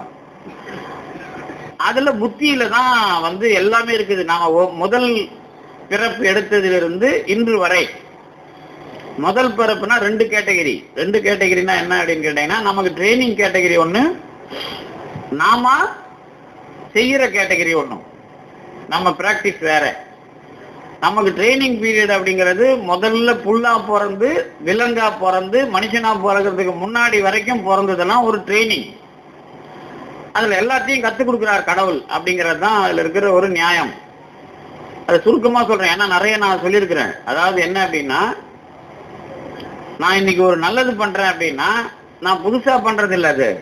அதுல புத்தியில தான் வந்து எல்லாமே இருக்குது நாம ஒ- முதல் பிறப்பு எடுத்ததிலிருந்து இன்று வரை முதல் பிறப்புனா ரெண்டு கேட்டகரி ரெண்டு கேட்டகரினா என்ன அப்படின்னு கேட்டீங்கன்னா நமக்கு ட்ரைனிங் கேட்டகரி ஒண்ணு நாம செய்யற கேட்டகரி ஒண்ணும் நம்ம பிராக்டிஸ் வேற நமக்கு ட்ரைனிங் பீரியட் அப்படிங்கிறது முதல்ல புல்லா பிறந்து விலங்கா பிறந்து மனுஷனா பிறக்கிறதுக்கு முன்னாடி வரைக்கும் பிறந்ததெல்லாம் ஒரு ட்ரைனிங் அதுல எல்லாத்தையும் கத்துக் கொடுக்கிறார் கடவுள் அப்படிங்கிறது தான் அதுல இருக்கிற ஒரு நியாயம் அதை சுருக்கமா சொல்றேன் ஏன்னா நிறைய நான் சொல்லியிருக்கிறேன் அதாவது என்ன அப்படின்னா நான் இன்னைக்கு ஒரு நல்லது பண்றேன் அப்படின்னா நான் புதுசா பண்றது இல்ல அது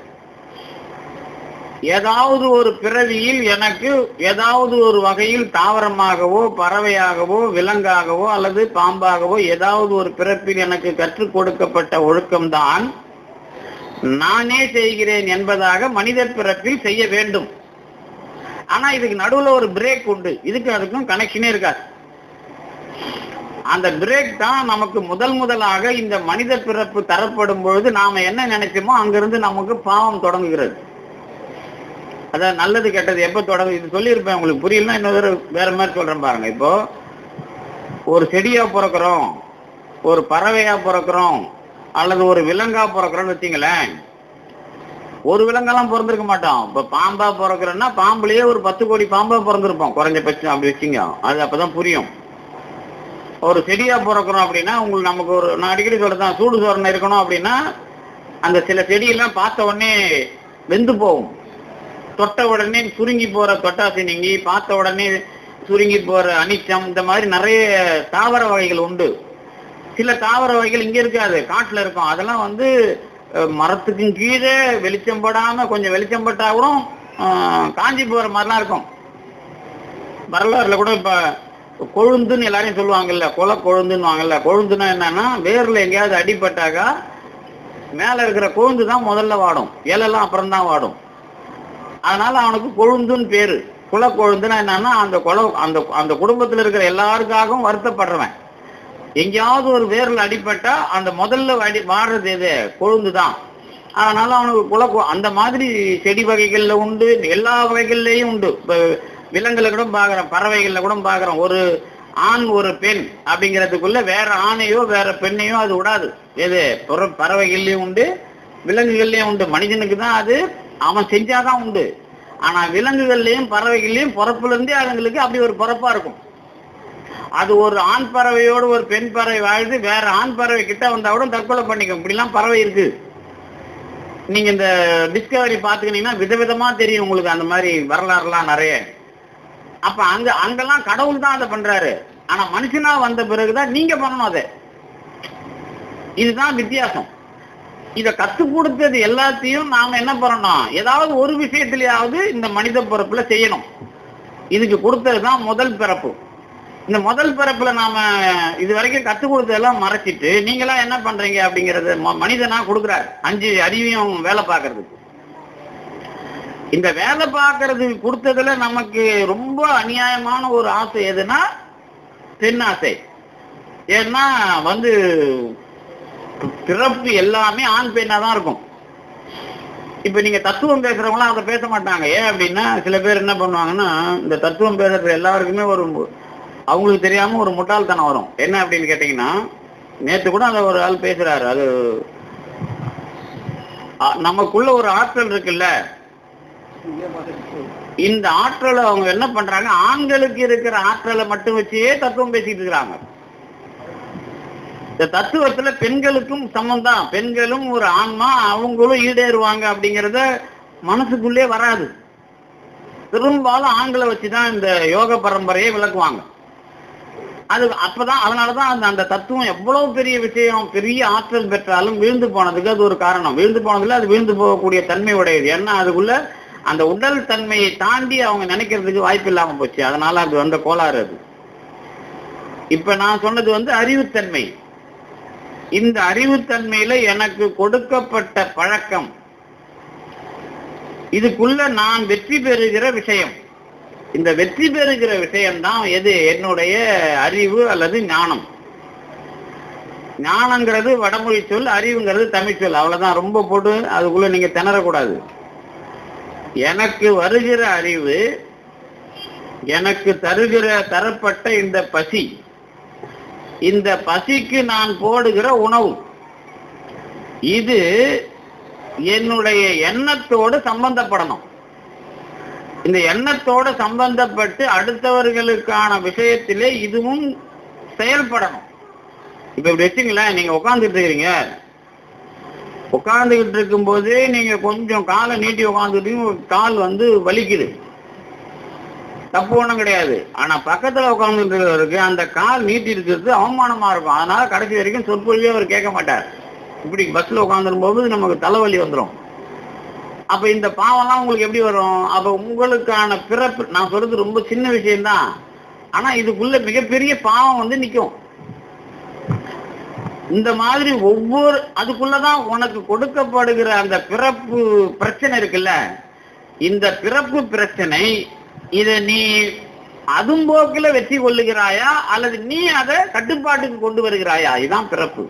ஏதாவது ஒரு பிறவியில் எனக்கு ஏதாவது ஒரு வகையில் தாவரமாகவோ பறவையாகவோ விலங்காகவோ அல்லது பாம்பாகவோ ஏதாவது ஒரு பிறப்பில் எனக்கு கற்றுக் கொடுக்கப்பட்ட ஒழுக்கம்தான் நானே செய்கிறேன் என்பதாக மனிதர் பிறப்பில் செய்ய வேண்டும் ஆனா இதுக்கு நடுவுல ஒரு பிரேக் உண்டு இதுக்கு அதுக்கும் கனெக்ஷனே இருக்காது அந்த பிரேக் தான் நமக்கு முதல் முதலாக இந்த மனித பிறப்பு தரப்படும் பொழுது நாம என்ன நினைச்சோமோ அங்கிருந்து நமக்கு பாவம் தொடங்குகிறது அதான் நல்லது கெட்டது எப்ப தொடங்கு இது சொல்லியிருப்பேன் உங்களுக்கு புரியலன்னா இன்னொரு வேற மாதிரி சொல்றேன் பாருங்க இப்போ ஒரு செடியா பிறக்கிறோம் ஒரு பறவையா பிறக்கிறோம் அல்லது ஒரு விலங்கா பிறக்கிறோம்னு வச்சுங்களேன் ஒரு விலங்கெல்லாம் பிறந்திருக்க மாட்டோம் இப்ப பாம்பா பிறக்கிறோம்னா பாம்புலயே ஒரு பத்து கோடி பாம்பா பிறந்திருப்போம் குறைஞ்சபட்சம் அப்படி வச்சுங்க அது அப்பதான் புரியும் ஒரு செடியா பிறக்கிறோம் அப்படின்னா உங்களுக்கு நமக்கு ஒரு நான் அடிக்கடி சொல்றேன் சூடு சோரணை இருக்கணும் அப்படின்னா அந்த சில செடியெல்லாம் பார்த்த உடனே வெந்து போகும் தொட்ட உடனே சுருங்கி போற தொட்டாசி நீங்கி பார்த்த உடனே சுருங்கி போற அனிச்சம் இந்த மாதிரி நிறைய தாவர வகைகள் உண்டு சில தாவர வகைகள் இங்க இருக்காது காட்டுல இருக்கும் அதெல்லாம் வந்து அஹ், மரத்துக்கும் கீழே வெளிச்சம் படாம கொஞ்சம் வெளிச்சம் பட்டா கூட அஹ், காஞ்சி போற மாதிரிலாம் இருக்கும் வரலாறுல கூட இப்ப கொழுந்துன்னு எல்லாரையும் சொல்லுவாங்கல்ல கொலை கொழுந்துன்னு கொழுந்துன்னா என்னன்னா வேர்ல எங்கேயாவது அடிபட்டாக்கா மேல இருக்கிற கொழுந்து தான் முதல்ல வாடும் இலையெல்லாம் அப்புறம் தான் வாடும் அதனால அவனுக்கு கொழுந்துன்னு பேரு குல கொழுந்துன்னா என்னன்னா அந்த கொலை அந்த அந்த குடும்பத்துல இருக்கிற எல்லாருக்காகவும் வருத்தப்படுறவன் எங்கேயாவது ஒரு வேர்ல அடிபட்டா அந்த முதல்ல அடி வாடுறது எது கொழுந்து தான் அதனால அவனுக்கு குல கொ- அந்த மாதிரி செடி வகைகள்ல உண்டு எல்லா வகைகள்லயும் உண்டு இப்ப விலங்குல கூட பாக்குறோம் பறவைகள்ல கூட பாக்குறோம் ஒரு ஆண் ஒரு பெண் அப்படிங்கிறதுக்குள்ள வேற ஆணையோ வேற பெண்ணையோ அது விடாது எது புற- பறவைகள்லயும் உண்டு விலங்குகள்லயும் உண்டு மனிதனுக்கு தான் அது அவன் செஞ்சாதான் உண்டு ஆனா விலங்குகள்லயும் பறவைகள்லயும் பிறப்புல இருந்தே அதுங்களுக்கு அப்படி ஒரு பிறப்பா இருக்கும் அது ஒரு ஆண் பறவையோடு ஒரு பெண் பறவை வாழ்ந்து வேற ஆண் பறவை கிட்ட வந்தா கூட தற்கொலை பண்ணிக்கும் இப்படிலாம் பறவை இருக்கு நீங்க இந்த டிஸ்கவரி பாத்துக்கிட்டீங்கன்னா விதவிதமா தெரியும் உங்களுக்கு அந்த மாதிரி வரலாறுலாம் நிறைய அப்ப அங்க அங்கெல்லாம் கடவுள் தான் அதை பண்றாரு ஆனா மனுஷனா வந்த பிறகுதான் நீங்க பண்ணணும் அதை இதுதான் வித்தியாசம் இத கத்து கொடுத்தது எல்லாத்தையும் நாம என்ன பண்ணணும் ஏதாவது ஒரு விஷயத்திலேயாவது இந்த மனித பிறப்புல செய்யணும் இதுக்கு கொடுத்தது தான் முதல் பிறப்பு இந்த முதல் பிறப்புல நாம இது வரைக்கும் கத்து கொடுத்ததெல்லாம் மறைச்சிட்டு நீங்களாம் என்ன பண்றீங்க அப்படிங்கறது ம- மனிதனா கொடுக்குறாரு அஞ்சு அறிவையும் வேலை பார்க்கறதுக்கு இந்த வேலை பார்க்கறது கொடுத்ததுல நமக்கு ரொம்ப அநியாயமான ஒரு ஆசை எதுனா பெண் ஆசை ஏன்னா வந்து பிறப்பு எல்லாமே ஆண் பெண்ணா தான் இருக்கும் இப்ப நீங்க தத்துவம் பேசுறவங்களாம் அதை பேச மாட்டாங்க ஏன் அப்படின்னா சில பேர் என்ன பண்ணுவாங்கன்னா இந்த தத்துவம் பேசுறது எல்லாருக்குமே ஒரு அவங்களுக்கு தெரியாம ஒரு முட்டாள்தனம் வரும் என்ன அப்படின்னு கேட்டீங்கன்னா நேத்து கூட அதை ஒரு ஆள் பேசுறாரு அது அ, நமக்குள்ள ஒரு ஆற்றல் இருக்குல்ல இந்த ஆற்றலை அவங்க என்ன பண்றாங்க ஆண்களுக்கு இருக்கிற ஆற்றலை மட்டும் வச்சே தத்துவம் பேசிட்டு இருக்கிறாங்க இந்த தத்துவத்துல பெண்களுக்கும் சமம் தான் பெண்களும் ஒரு ஆன்மா அவங்களும் ஈடேறுவாங்க அப்படிங்கறத மனசுக்குள்ளே வராது பெரும்பாலும் ஆண்களை வச்சுதான் இந்த யோக பரம்பரையை விளக்குவாங்க அது அப்பதான் அதனாலதான் அந்த அந்த தத்துவம் எவ்வளவு பெரிய விஷயம் பெரிய ஆற்றல் பெற்றாலும் வீழ்ந்து போனதுக்கு அது ஒரு காரணம் வீழ்ந்து போனதுல அது வீழ்ந்து போகக்கூடிய தன்மை உடையது ஏன்னா அதுக்குள்ள அந்த உடல் தன்மையை தாண்டி அவங்க நினைக்கிறதுக்கு வாய்ப்பு இல்லாம போச்சு அதனால அது வந்த கோளாறு அது இப்ப நான் சொன்னது வந்து அறிவுத்தன்மை இந்த அறிவுத்தன்மையில எனக்கு கொடுக்கப்பட்ட பழக்கம் இதுக்குள்ள நான் வெற்றி பெறுகிற விஷயம் இந்த வெற்றி பெறுகிற விஷயம்தான் எது என்னுடைய அறிவு அல்லது ஞானம் ஞானங்கிறது வடமொழி சொல் அறிவுங்கிறது தமிழ் சொல் அவ்வளவுதான் ரொம்ப போட்டு அதுக்குள்ள நீங்க திணறக்கூடாது எனக்கு வருகிற அறிவு எனக்கு தருகிற தரப்பட்ட இந்த பசி இந்த பசிக்கு நான் போடுகிற உணவு இது என்னுடைய எண்ணத்தோடு சம்பந்தப்படணும் இந்த எண்ணத்தோட சம்பந்தப்பட்டு அடுத்தவர்களுக்கான விஷயத்திலே இதுவும் செயல்படணும் இப்ப இப்படி வச்சுங்களேன் நீங்க உட்கார்ந்துட்டு இருக்கிறீங்க உட்கார்ந்துகிட்டு இருக்கும்போதே நீங்க கொஞ்சம் காலை நீட்டி உட்காந்துட்டு கால் வந்து வலிக்குது தப்பு ஒண்ணும் கிடையாது ஆனா பக்கத்துல உட்கார்ந்துருக்கிறவருக்கு அந்த கால் நீட்டி இருக்கிறது அவமானமா இருக்கும் அதனால கடைசி வரைக்கும் சொற்பொழிவே அவர் கேட்க மாட்டார் இப்படி பஸ்ல உட்காந்துரும் போது நமக்கு தலைவலி வந்துடும் அப்ப இந்த பாவம்லாம் உங்களுக்கு எப்படி வரும் அப்ப உங்களுக்கான பிறப்பு நான் சொல்றது ரொம்ப சின்ன விஷயம்தான் ஆனா இதுக்குள்ள மிகப்பெரிய பாவம் வந்து நிக்கும் இந்த மாதிரி ஒவ்வொரு அதுக்குள்ளதான் உனக்கு கொடுக்கப்படுகிற அந்த பிறப்பு பிரச்சனை இருக்குல்ல இந்த பிறப்பு பிரச்சனை இத நீ அதும்போக்கில வெற்றி கொள்ளுகிறாயா அல்லது நீ அதை கட்டுப்பாட்டுக்கு கொண்டு வருகிறாயா இதுதான் பிறப்பு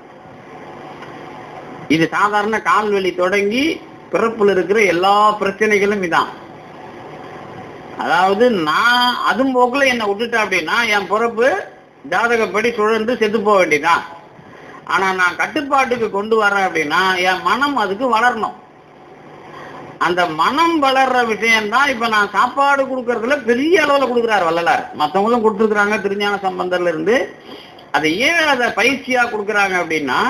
இது சாதாரண கால்வெளி தொடங்கி பிறப்புல இருக்கிற எல்லா பிரச்சனைகளும் இதான் அதாவது நான் அதும் போக்குல என்னை விட்டுட்டேன் அப்படின்னா என் பிறப்பு ஜாதகப்படி சுழந்து செத்து போக வேண்டியதான் ஆனா நான் கட்டுப்பாட்டுக்கு கொண்டு வரேன் அப்படின்னா என் மனம் அதுக்கு வளரணும் அந்த மனம் வளர்ற விஷயம்தான் இப்ப நான் சாப்பாடு கொடுக்கறதுல பெரிய அளவுல கொடுக்குறாரு வள்ளலார் மத்தவங்களும் கொடுத்துருக்காங்க திருஞான சம்பந்தர்ல இருந்து அதை ஏன் அதை பயிற்சியா கொடுக்குறாங்க அப்படின்னா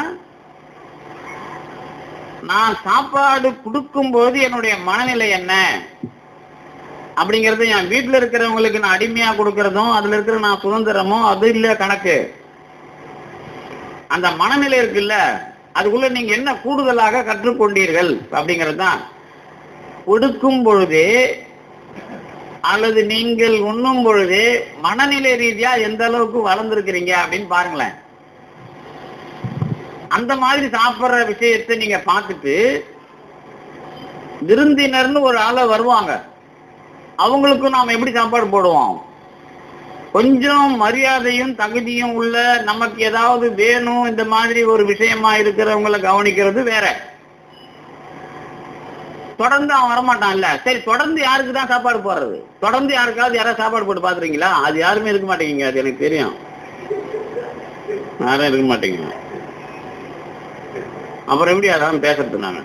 நான் சாப்பாடு கொடுக்கும்போது என்னுடைய மனநிலை என்ன அப்படிங்கறது என் வீட்டுல இருக்கிறவங்களுக்கு நான் அடிமையா கொடுக்கறதும் அதுல இருக்கிற நான் சுதந்திரமும் அது இல்ல கணக்கு அந்த மனநிலை இருக்குல்ல அதுக்குள்ள நீங்க என்ன கூடுதலாக கற்றுக்கொண்டீர்கள் அப்படிங்கிறது தான் கொடுக்கும் பொழுதே அல்லது நீங்கள் உண்ணும் பொழுதே மனநிலை ரீதியா எந்த அளவுக்கு வளர்ந்துருக்கிறீங்க அப்படின்னு பாருங்களேன் அந்த மாதிரி சாப்பிடுற விஷயத்தை நீங்க பார்த்துட்டு விருந்தினர்னு ஒரு ஆளை வருவாங்க அவங்களுக்கும் நாம் எப்படி சாப்பாடு போடுவோம் கொஞ்சம் மரியாதையும் தகுதியும் உள்ள நமக்கு ஏதாவது வேணும் இந்த மாதிரி ஒரு விஷயமா இருக்கிறவங்களை கவனிக்கிறது வேற தொடர்ந்து அவன் வரமாட்டான்ல சரி தொடர்ந்து யாருக்கு தான் சாப்பாடு போடுறது தொடர்ந்து யாருக்காவது யாராவது சாப்பாடு போட்டு பாத்துறீங்களா அது யாருமே இருக்க மாட்டேங்குங்க அது எனக்கு தெரியும் யாரும் இருக்க மாட்டேங்க அப்புறம் எப்படி அதான் பேசுறது நாங்க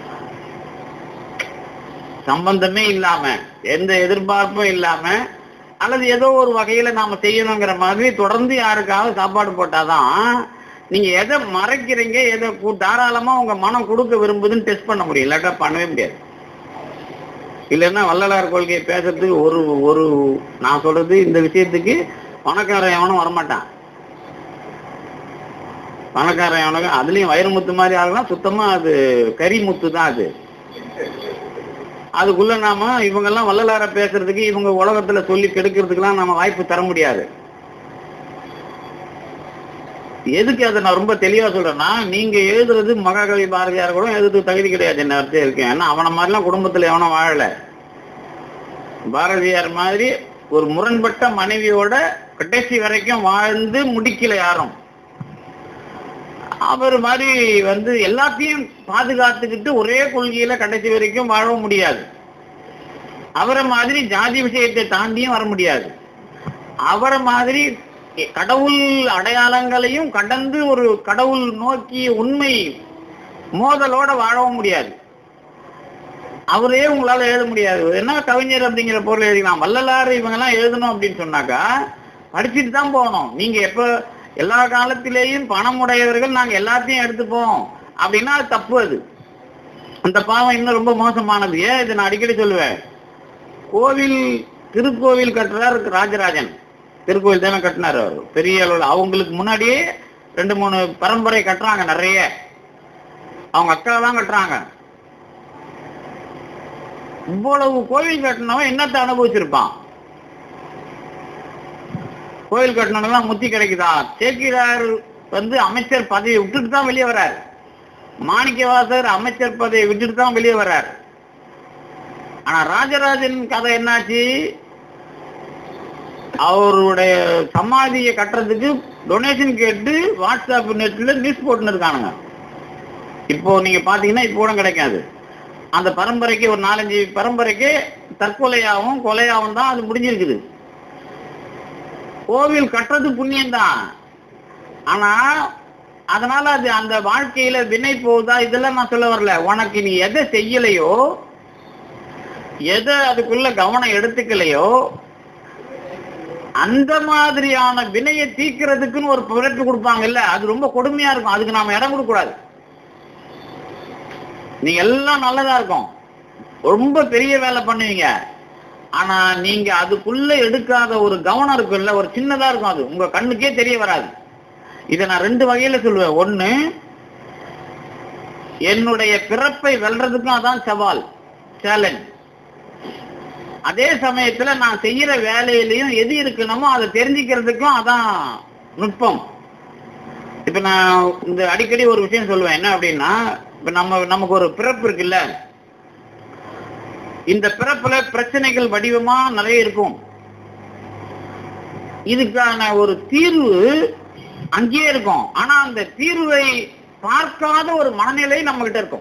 சம்பந்தமே இல்லாம எந்த எதிர்பார்ப்பும் இல்லாம அல்லது ஏதோ ஒரு வகையில நாம செய்யணுங்கிற மாதிரி தொடர்ந்து யாருக்காவது சாப்பாடு போட்டாதான் நீங்க எதை மறைக்கிறீங்க எதை கு- தாராளமா உங்க மனம் கொடுக்க விரும்புதுன்னு டெஸ்ட் பண்ண முடியும் இல்லாட்டா பண்ணவே முடியாது இல்லைன்னா வள்ளலார் கொள்கையை பேசுறதுக்கு ஒரு ஒரு நான் சொல்றது இந்த விஷயத்துக்கு பணக்காரன் எவனும் வரமாட்டான் பணக்காரன் எவனுக்கு அதுலயும் வைரமுத்து மாதிரி ஆகலாம் சுத்தமா அது கறி முத்து தான் அது அதுக்குள்ள நாம இவங்க எல்லாம் வள்ளலார பேசுறதுக்கு இவங்க உலகத்துல சொல்லி கெடுக்கிறதுக்கெல்லாம் நாம வாய்ப்பு தர முடியாது எதுக்கு அதை நான் ரொம்ப தெளிவா சொல்றேன்னா நீங்க எழுதுறது மகாகவி பாரதியார் கூட எழுதுறதுக்கு தகுதி கிடையாது என்ன அர்த்தம் இருக்கேன் ஏன்னா அவன மாதிரிலாம் குடும்பத்துல எவனும் வாழல பாரதியார் மாதிரி ஒரு முரண்பட்ட மனைவியோட கடைசி வரைக்கும் வாழ்ந்து முடிக்கல யாரும் அவர் மாதிரி வந்து எல்லாத்தையும் பாதுகாத்துக்கிட்டு ஒரே கொள்கையில கடைசி வரைக்கும் வாழ முடியாது அவரை மாதிரி ஜாதி விஷயத்தை தாண்டியும் வர முடியாது அவரை மாதிரி கடவுள் அடையாளங்களையும் கடந்து ஒரு கடவுள் நோக்கி உண்மை மோதலோட வாழவும் முடியாது அவரே உங்களால எழுத முடியாது என்ன கவிஞர் அப்படிங்கிற பொருள் எழுதிக்கலாம் வள்ளலாறு இவங்க எல்லாம் எழுதணும் அப்படின்னு சொன்னாக்கா படிச்சுட்டு தான் போகணும் நீங்க எப்ப எல்லா காலத்திலேயும் பணம் உடையவர்கள் நாங்க எல்லாத்தையும் எடுத்துப்போம் அப்படின்னா அது தப்பு அது அந்த பாவம் இன்னும் ரொம்ப மோசமானது ஏன் இதை நான் அடிக்கடி சொல்லுவேன் கோவில் திருக்கோவில் கட்டுறார் ராஜராஜன் திருக்கோவில் தானே கட்டினார் அவர் பெரிய அளவில் அவங்களுக்கு முன்னாடியே ரெண்டு மூணு பரம்பரை கட்டுறாங்க நிறைய அவங்க அக்கா தான் கட்டுறாங்க இவ்வளவு கோவில் கட்டினவன் என்னத்தை அனுபவிச்சிருப்பான் கோயில் கட்டணம்லாம் முத்தி கிடைக்குதா சேக்கிரார் வந்து அமைச்சர் பதவியை விட்டுட்டு தான் வெளியே வர்றார் மாணிக்கவாசர் அமைச்சர் பதவியை விட்டுட்டு தான் வெளியே வர்றார் ஆனா ராஜராஜன் கதை என்னாச்சு அவருடைய சமாதியை கட்டுறதுக்கு டொனேஷன் கேட்டு வாட்ஸ்அப் நெட்ல நியூஸ் போட்டுன்னு இருக்கானுங்க இப்போ நீங்க பாத்தீங்கன்னா இப்போ கூட கிடைக்காது அந்த பரம்பரைக்கு ஒரு நாலஞ்சு பரம்பரைக்கு தற்கொலையாகவும் கொலையாகவும் தான் அது முடிஞ்சிருக்குது கோவில் கட்டுறது புண்ணியம் தான் ஆனா அதனால அது அந்த வாழ்க்கையில வினை போகுதா இதெல்லாம் நான் சொல்ல வரல உனக்கு நீ எதை செய்யலையோ எதை அதுக்குள்ள கவனம் எடுத்துக்கலையோ அந்த மாதிரியான வினையை தீக்கிறதுக்குன்னு ஒரு பிறப்பு கொடுப்பாங்கல்ல அது ரொம்ப கொடுமையா இருக்கும் அதுக்கு நாம இடம் கொடுக்க கூடாது நீங்க எல்லாம் நல்லதா இருக்கும் ரொம்ப பெரிய வேலை பண்ணுவீங்க ஆனா நீங்க அதுக்குள்ள எடுக்காத ஒரு கவனம் இருக்குல்ல ஒரு சின்னதா இருக்கும் அது உங்க கண்ணுக்கே தெரிய வராது இதை நான் ரெண்டு வகையில சொல்லுவேன் ஒண்ணு என்னுடைய பிறப்பை வெல்றதுக்கும் அதான் சவால் சேலஞ்ச் அதே சமயத்துல நான் செய்யற வேலையிலையும் எது இருக்கணுமோ அதை தெரிஞ்சுக்கிறதுக்கும் அதான் நுட்பம் இப்ப நான் இந்த அடிக்கடி ஒரு விஷயம் சொல்லுவேன் என்ன அப்படின்னா இப்ப நம்ம நமக்கு ஒரு பிறப்பு இருக்குல்ல இந்த பிறப்புல பிரச்சனைகள் வடிவமா நிறைய இருக்கும் இதுக்கான ஒரு தீர்வு அங்கேயே இருக்கும் ஆனா அந்த தீர்வை பார்க்காத ஒரு மனநிலை நம்ம கிட்ட இருக்கும்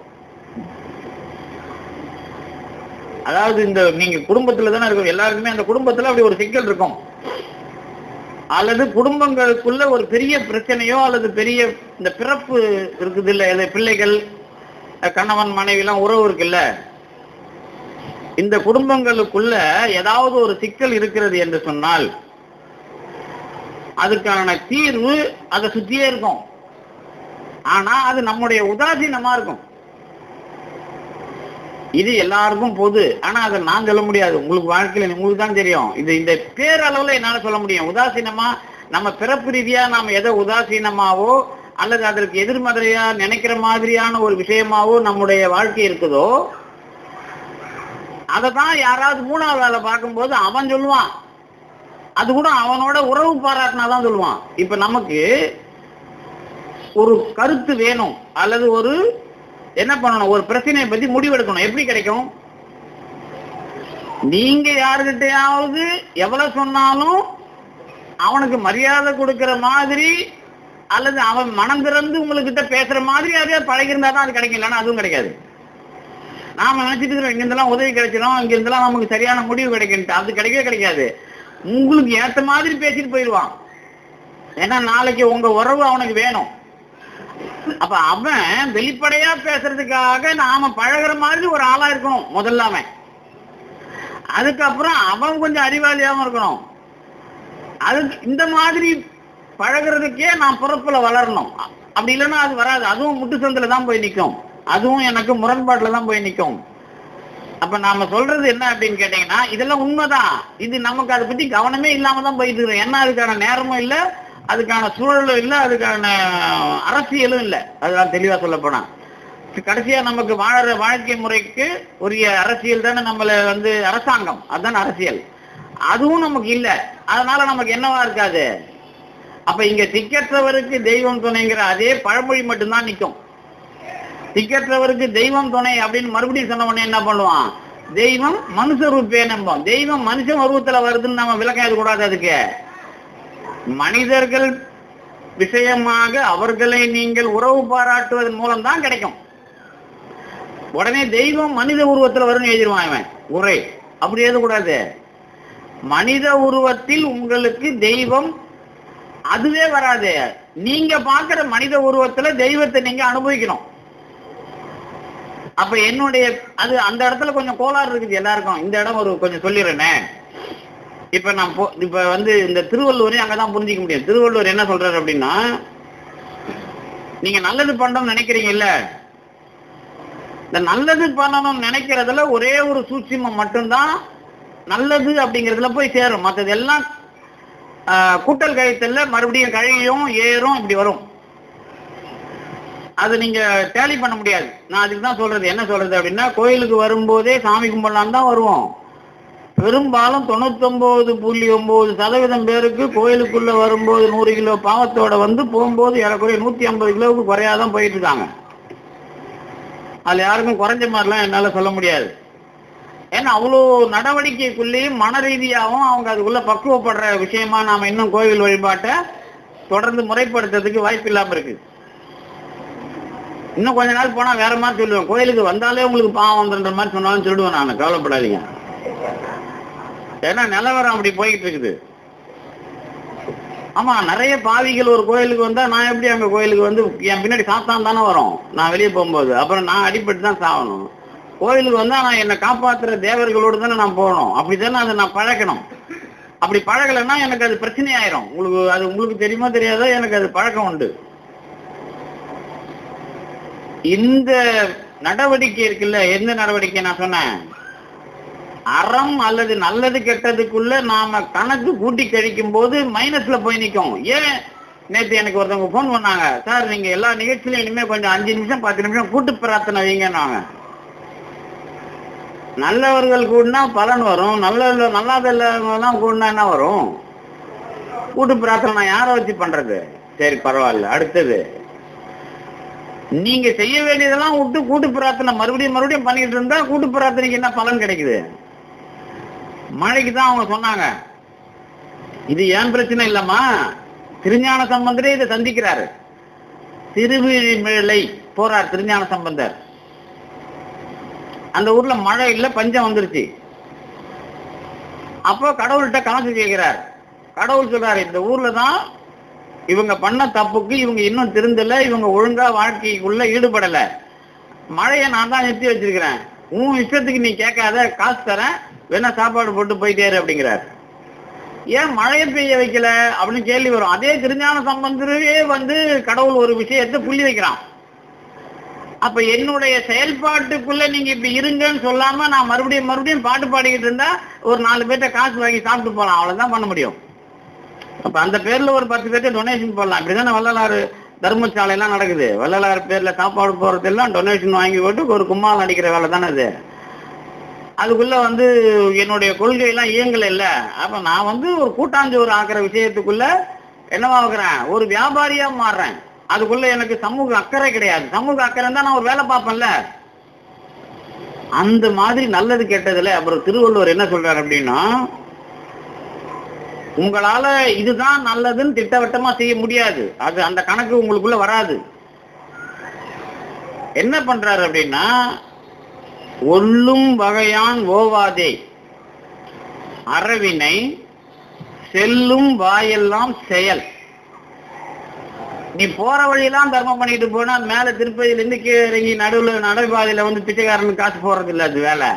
அதாவது இந்த நீங்க குடும்பத்துல தானே இருக்கும் எல்லாருக்குமே அந்த குடும்பத்துல அப்படி ஒரு சிக்கல் இருக்கும் அல்லது குடும்பங்களுக்குள்ள ஒரு பெரிய பிரச்சனையோ அல்லது பெரிய இந்த பிறப்பு இருக்குது இல்ல இது பிள்ளைகள் கணவன் மனைவி எல்லாம் உறவு இருக்குல்ல இந்த குடும்பங்களுக்குள்ள ஏதாவது ஒரு சிக்கல் இருக்கிறது என்று சொன்னால் அதுக்கான தீர்வு அதை சுத்தியே இருக்கும் ஆனா அது நம்முடைய உதாசீனமா இருக்கும் இது எல்லாருக்கும் பொது ஆனா அதை நான் சொல்ல முடியாது உங்களுக்கு வாழ்க்கையில உங்களுக்கு தான் தெரியும் இது இந்த பேரளவுல என்னால சொல்ல முடியும் உதாசீனமா நம்ம பிறப்பு ரீதியா நாம எதை உதாசீனமாவோ அல்லது அதற்கு எதிர்மறையா நினைக்கிற மாதிரியான ஒரு விஷயமாவோ நம்முடைய வாழ்க்கை இருக்குதோ அதை தான் யாராவது மூணாவது வேலை பார்க்கும்போது அவன் சொல்லுவான் அது கூட அவனோட உறவு பாராட்டினாதான் சொல்லுவான் இப்ப நமக்கு ஒரு கருத்து வேணும் அல்லது ஒரு என்ன பண்ணணும் ஒரு பிரச்சனையை பத்தி முடிவெடுக்கணும் எப்படி கிடைக்கும் நீங்க யாருகிட்டயாவது எவ்வளவு சொன்னாலும் அவனுக்கு மரியாதை கொடுக்கிற மாதிரி அல்லது அவன் மனம் திறந்து உங்ககிட்ட பேசுற மாதிரி யாரையாவது பழகிருந்தா தான் அது கிடைக்கும் இல்லைன்னா அதுவும் கிடைக்காது நாம நினைச்சிட்டு இருக்கிறோம் இங்க இருந்தெல்லாம் உதவி கிடைச்சிடும் இங்க இருந்தெல்லாம் நமக்கு சரியான முடிவு கிடைக்கும் அது கிடைக்கவே கிடைக்காது உங்களுக்கு ஏத்த மாதிரி பேசிட்டு போயிடுவான் ஏன்னா நாளைக்கு உங்க உறவு அவனுக்கு வேணும் அப்ப அவன் வெளிப்படையா பேசுறதுக்காக நாம பழகுற மாதிரி ஒரு ஆளா இருக்கணும் முதல்ல அவன் அதுக்கப்புறம் அவன் கொஞ்சம் அறிவாளியாவும் இருக்கணும் அதுக்கு இந்த மாதிரி பழகுறதுக்கே நான் பிறப்புல வளரணும் அப்படி இல்லைன்னா அது வராது அதுவும் முட்டு சந்தில தான் போய் நிற்கும் அதுவும் எனக்கு முரண்பாட்டுல தான் போய் நிற்கும் அப்ப நாம சொல்றது என்ன அப்படின்னு கேட்டீங்கன்னா இதெல்லாம் உண்மைதான் இது நமக்கு அதை பத்தி கவனமே இல்லாம தான் போயிட்டு இருக்கோம் என்ன அதுக்கான நேரமும் இல்ல அதுக்கான சூழலும் இல்ல அதுக்கான அரசியலும் இல்ல அதுதான் தெளிவா சொல்ல போனா கடைசியா நமக்கு வாழற வாழ்க்கை முறைக்கு உரிய அரசியல் தானே நம்மள வந்து அரசாங்கம் அதுதான் அரசியல் அதுவும் நமக்கு இல்ல அதனால நமக்கு என்னவா இருக்காது அப்ப இங்க திக்கற்றவருக்கு தெய்வம் துணைங்கிற அதே பழமொழி மட்டும்தான் நிக்கும் திக்கற்றவருக்கு தெய்வம் துணை அப்படின்னு மறுபடியும் சொன்ன உடனே என்ன பண்ணுவான் தெய்வம் மனுஷ ரூபே நம்போம் தெய்வம் மனுஷன் உருவத்துல வருதுன்னு நம்ம விளக்கம் கூடாது அதுக்கு மனிதர்கள் விஷயமாக அவர்களை நீங்கள் உறவு பாராட்டுவதன் மூலம் தான் கிடைக்கும் உடனே தெய்வம் மனித உருவத்துல வரும்னு எழுதிருவான் இவன் உரை அப்படி எழுதக்கூடாது மனித உருவத்தில் உங்களுக்கு தெய்வம் அதுவே வராது நீங்க பாக்குற மனித உருவத்துல தெய்வத்தை நீங்க அனுபவிக்கணும் அப்ப என்னுடைய அது அந்த இடத்துல கொஞ்சம் கோளாறு இருக்குது எல்லாருக்கும் இந்த இடம் ஒரு கொஞ்சம் சொல்லிடுறேனே இப்ப நான் போ- இப்ப வந்து இந்த திருவள்ளுவரையும் அங்கதான் புரிஞ்சிக்க முடியும் திருவள்ளுவர் என்ன சொல்றாரு அப்படின்னா நீங்க நல்லது பண்ணணும்னு நினைக்கிறீங்கல்ல இந்த நல்லது பண்ணணும்னு நினைக்கிறதுல ஒரே ஒரு சூட்சிமம் மட்டும்தான் நல்லது அப்படிங்கறதுல போய் சேரும் மற்றது எல்லாம் ஆஹ், கூட்டல் கழித்தல்ல மறுபடியும் கழியும் ஏறும் இப்படி வரும் அது நீங்க டேலி பண்ண முடியாது நான் அதுக்கு தான் சொல்றது என்ன சொல்றது அப்படின்னா கோயிலுக்கு வரும்போதே சாமி கும்பிடலாம் தான் வருவோம் பெரும்பாலும் தொண்ணூத்தொன்பது புள்ளி ஒன்பது சதவீதம் பேருக்கு கோயிலுக்குள்ள வரும்போது நூறு கிலோ பாவத்தோட வந்து போகும்போது ஏறக்குறைய நூத்தி ஐம்பது கிலோவுக்கு குறையாதான் போயிட்டு இருக்காங்க அதுல யாருக்கும் குறைஞ்ச மாதிரிலாம் என்னால சொல்ல முடியாது ஏன்னா அவ்வளோ நடவடிக்கைக்குள்ளேயும் மன ரீதியாகவும் அவங்க அதுக்குள்ள பக்குவப்படுற விஷயமா நாம இன்னும் கோவில் வழிபாட்டை தொடர்ந்து முறைப்படுத்துறதுக்கு வாய்ப்பு இல்லாம இருக்கு இன்னும் கொஞ்ச நாள் போனா வேற மாதிரி சொல்லுவேன் கோயிலுக்கு வந்தாலே உங்களுக்கு பாவம் வந்துன்ற மாதிரி சொன்னாலும் சொல்லிடுவேன் நான் கவலைப்படாதீங்க ஏன்னா நிலவரம் அப்படி போய்கிட்டு இருக்குது ஆமா நிறைய பாவிகள் ஒரு கோயிலுக்கு வந்தா நான் எப்படி அங்க கோயிலுக்கு வந்து என் பின்னாடி சாத்தான் தானே வரும் நான் வெளியே போகும்போது அப்புறம் நான் அடிபட்டு தான் சாகணும் கோயிலுக்கு வந்தா நான் என்னை காப்பாத்துற தேவர்களோடு தானே நான் போகணும் அப்படித்தானே அதை நான் பழக்கணும் அப்படி பழகலைன்னா எனக்கு அது பிரச்சனை ஆயிரும் உங்களுக்கு அது உங்களுக்கு தெரியுமா தெரியாதோ எனக்கு அது பழக்கம் உண்டு இந்த நடவடிக்கை இருக்குல்ல எந்த நடவடிக்கை நான் சொன்னேன் அறம் அல்லது நல்லது கெட்டதுக்குள்ள நாம கணக்கு கூட்டி கழிக்கும் போது மைனஸ்ல போய் நிக்கும் ஏன் நேத்து எனக்கு ஒருத்தவங்க ஃபோன் பண்ணாங்க சார் நீங்க எல்லா நிகழ்ச்சியிலும் இனிமே கொஞ்சம் அஞ்சு நிமிஷம் பத்து நிமிஷம் கூட்டு பிரார்த்தனை வைங்கன்னாங்க நல்லவர்கள் கூடினா பலன் வரும் நல்ல நல்லாத இல்லாதவங்கலாம் கூடினா என்ன வரும் கூட்டு பிரார்த்தனை நான் யாரை வச்சு பண்றது சரி பரவாயில்ல அடுத்தது நீங்க செய்ய வேண்டியதெல்லாம் விட்டு கூட்டு பிரார்த்தனை மறுபடியும் மறுபடியும் பண்ணிட்டு இருந்தா கூட்டு பிரார்த்தனைக்கு என்ன பலன் கிடைக்குது மழைக்கு தான் அவங்க சொன்னாங்க இது ஏன் பிரச்சனை இல்லம்மா திருஞான சம்பந்தரே இதை சந்திக்கிறாரு திருவிழிமிழலை போறார் திருஞான சம்பந்தர் அந்த ஊர்ல மழை இல்ல பஞ்சம் வந்துருச்சு அப்போ கடவுள்கிட்ட கணக்கு கேட்கிறார் கடவுள் சொல்றாரு இந்த ஊர்ல தான் இவங்க பண்ண தப்புக்கு இவங்க இன்னும் திருந்தல இவங்க ஒழுங்கா வாழ்க்கைக்குள்ள ஈடுபடல மழையை நான் தான் நிறுத்தி வச்சிருக்கிறேன் உன் இஷ்டத்துக்கு நீ கேட்காத காசு தரேன் வேணா சாப்பாடு போட்டு போயிட்டேரு அப்படிங்கிறார் ஏன் மழையை பெய்ய வைக்கல அப்படின்னு கேள்வி வரும் அதே திருஞான சம்பந்தரே வந்து கடவுள் ஒரு விஷயத்தை புள்ளி வைக்கிறான் அப்ப என்னுடைய செயல்பாட்டுக்குள்ள நீங்க இப்படி இருங்கன்னு சொல்லாம நான் மறுபடியும் மறுபடியும் பாட்டு பாடிக்கிட்டு இருந்தா ஒரு நாலு பேர்ட்ட காசு வாங்கி சாப்பிட்டு போலாம் அவ்வளவுதான் பண்ண முடியும் அப்ப அந்த பேர்ல ஒரு பத்து பேர்ட்ட டொனேஷன் போடலாம் இப்படிதானே வள்ளலாறு தர்மசாலை எல்லாம் நடக்குது வள்ளலாறு பேர்ல சாப்பாடு போறது எல்லாம் டொனேஷன் வாங்கி போட்டு ஒரு கும்மால் அடிக்கிற வேலை தானே அது அதுக்குள்ள வந்து என்னுடைய கொள்கை எல்லாம் இயங்கல இல்ல அப்ப நான் வந்து ஒரு கூட்டாஞ்சோறு ஆக்குற விஷயத்துக்குள்ள என்னவாக்குறேன் ஒரு வியாபாரியா மாறுறேன் அதுக்குள்ள எனக்கு சமூக அக்கறை கிடையாது சமூக அக்கறை தான் நான் ஒரு வேலை பார்ப்பேன்ல அந்த மாதிரி நல்லது கெட்டதுல அப்புறம் திருவள்ளுவர் என்ன சொல்றாரு அப்படின்னா உங்களால இதுதான் நல்லதுன்னு திட்டவட்டமா செய்ய முடியாது அது அந்த கணக்கு உங்களுக்குள்ள வராது என்ன பண்றாரு அப்படின்னா ஒல்லும் வகையான் ஓவாதே அறவினை செல்லும் வாயெல்லாம் செயல் நீ போற வழியெல்லாம் தர்மம் பண்ணிட்டு போனா மேல திருப்பதியில இருந்து கீழே இறங்கி நடுவுல நடைபாதையில வந்து பிச்சைக்காரனுக்கு காசு போறது இல்ல அது வேலை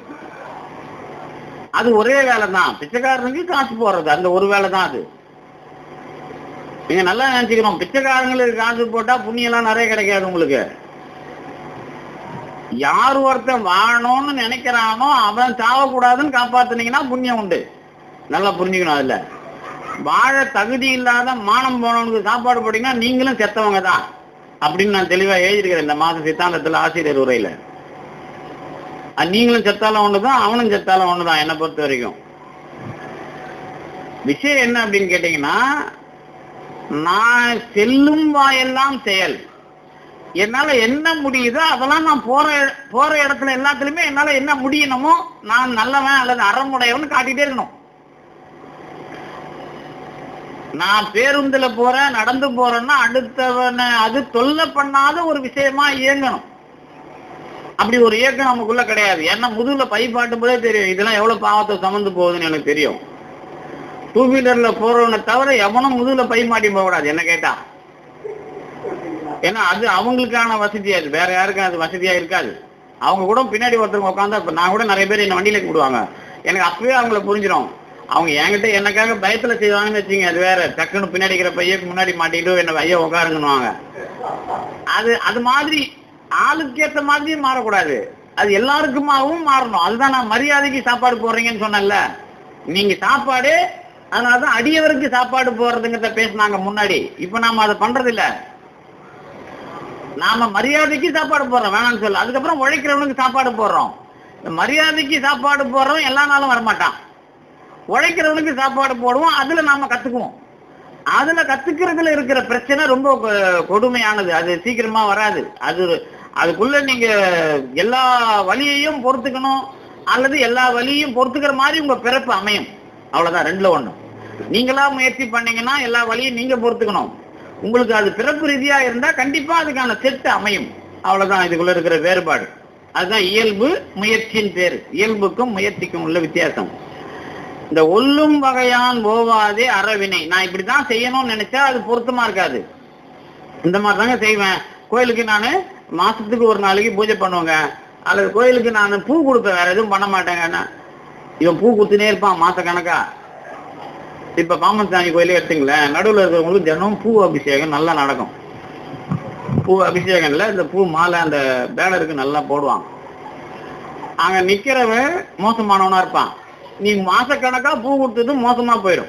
அது ஒரே வேலை தான் பிச்சைக்காரனுக்கு காசு போடுறது அந்த ஒரு வேலை தான் அது நீங்க நல்லா நினைச்சுக்கிறோம் பிச்சைக்காரங்களுக்கு காசு போட்டா புண்ணியம் எல்லாம் நிறைய கிடைக்காது உங்களுக்கு யார் ஒருத்தன் வாழணும்னு நினைக்கிறானோ அவன் சாவக்கூடாதுன்னு காப்பாத்துனீங்கன்னா புண்ணியம் உண்டு நல்லா புரிஞ்சுக்கணும் அதுல வாழ தகுதி இல்லாத மானம் போனவனுக்கு சாப்பாடு போட்டீங்கன்னா நீங்களும் செத்தவங்க தான் அப்படின்னு நான் தெளிவா எழுதியிருக்கிறேன் இந்த மாத சித்தாந்தத்துல ஆசிரியர் உரையில அது நீங்களும் செத்தாலும் ஒண்ணுதான் அவனும் செத்தாலும் ஒண்ணுதான் என்னை பொறுத்த வரைக்கும் விஷயம் என்ன அப்படின்னு கேட்டீங்கன்னா நான் செல்லும் வாயெல்லாம் செயல் என்னால என்ன முடியுதோ அதெல்லாம் நான் போற போற இடத்துல எல்லாத்துலயுமே என்னால என்ன முடியணுமோ நான் நல்லவன் அல்லது அறமுடையவன் காட்டிட்டே இருக்கணும் நான் பேருந்துல போறேன் நடந்து போறேன்னா அடுத்தவனை அது தொல்லை பண்ணாத ஒரு விஷயமா இயங்கணும் அப்படி ஒரு இயக்கம் நமக்குள்ள கிடையாது ஏன்னா முதுகுல பை பாட்டும் போதே தெரியும் இதெல்லாம் எவ்வளவு பாவத்தை சுமந்து போகுதுன்னு எனக்கு தெரியும் டூ வீலர்ல போறவனை தவிர எவனும் முதுகுல பை மாட்டி போக கூடாது என்ன கேட்டா ஏன்னா அது அவங்களுக்கான வசதி அது வேற யாருக்கும் அது வசதியா இருக்காது அவங்க கூட பின்னாடி ஒருத்தவங்க உட்காந்தா இப்ப நான் கூட நிறைய பேர் என்ன வண்டியில கூப்பிடுவாங்க எனக்கு அப்பவே அவங்கள புரிஞ்சிடும் அவங்க என்கிட்ட எனக்காக பயத்துல செய்வாங்கன்னு வச்சுங்க அது வேற டக்குன்னு பின்னாடி இருக்கிற பையக்கு முன்னாடி மாட்டிட்டு என்ன ஐயா உட்காருங்கன்னுவாங்க அது அது மாதிரி ஆளுக்கு ஏத்த மாதிரியும் மாறக்கூடாது அது எல்லாருக்குமாவும் மாறணும் அதுதான் நான் மரியாதைக்கு சாப்பாடு போடுறீங்கன்னு சொன்னேன்ல நீங்க சாப்பாடு அதனாலதான் அடியவருக்கு சாப்பாடு போடுறதுங்கிறத பேசினாங்க முன்னாடி இப்ப நாம அதை பண்றது இல்ல நாம மரியாதைக்கு சாப்பாடு போடுறோம் வேணாம்னு சொல்ல அதுக்கப்புறம் உழைக்கிறவனுக்கு சாப்பாடு போடுறோம் இந்த மரியாதைக்கு சாப்பாடு போடுறவன் எல்லா நாளும் வரமாட்டான் உழைக்கிறவனுக்கு சாப்பாடு போடுவோம் அதுல நாம கத்துக்குவோம் அதுல கத்துக்கிறதுல இருக்கிற பிரச்சனை ரொம்ப கொ- கொடுமையானது அது சீக்கிரமா வராது அது அதுக்குள்ள நீங்க எல்லா வழியையும் பொறுத்துக்கணும் அல்லது எல்லா வழியையும் பொறுத்துக்கிற மாதிரி உங்க பிறப்பு அமையும் அவ்வளவுதான் ரெண்டுல ஒண்ணு நீங்களா முயற்சி பண்ணீங்கன்னா எல்லா வழியும் நீங்க பொறுத்துக்கணும் உங்களுக்கு அது பிறப்பு ரீதியா இருந்தா கண்டிப்பா அதுக்கான செட்டு அமையும் அவ்வளவுதான் இதுக்குள்ள இருக்கிற வேறுபாடு அதுதான் இயல்பு முயற்சியின் பேரு இயல்புக்கும் முயற்சிக்கும் உள்ள வித்தியாசம் இந்த ஒல்லும் வகையான் ஓவாதே அறவினை நான் இப்படிதான் செய்யணும்னு நினைச்சா அது பொருத்தமா இருக்காது இந்த மாதிரி தாங்க செய்வேன் கோயிலுக்கு நான் மாசத்துக்கு ஒரு நாளைக்கு பூஜை பண்ணுவேங்க அல்லது கோயிலுக்கு நான் பூ கொடுப்பேன் வேற எதுவும் பண்ண மாட்டேங்கன்னா இவன் பூ கொடுத்துனே இருப்பான் மாச கணக்கா இப்ப பாமன் சாமி கோயிலே எடுத்துங்களேன் நடுவுல இருக்கிறவங்களுக்கு தினம் பூ அபிஷேகம் நல்லா நடக்கும் பூ அபிஷேகம்ல இந்த பூ மாலை அந்த பேனருக்கு நல்லா போடுவாங்க அங்க நிக்கிறவன் மோசமானவனா இருப்பான் நீ மாசக்கணக்கா பூ கொடுத்தது மோசமா போயிடும்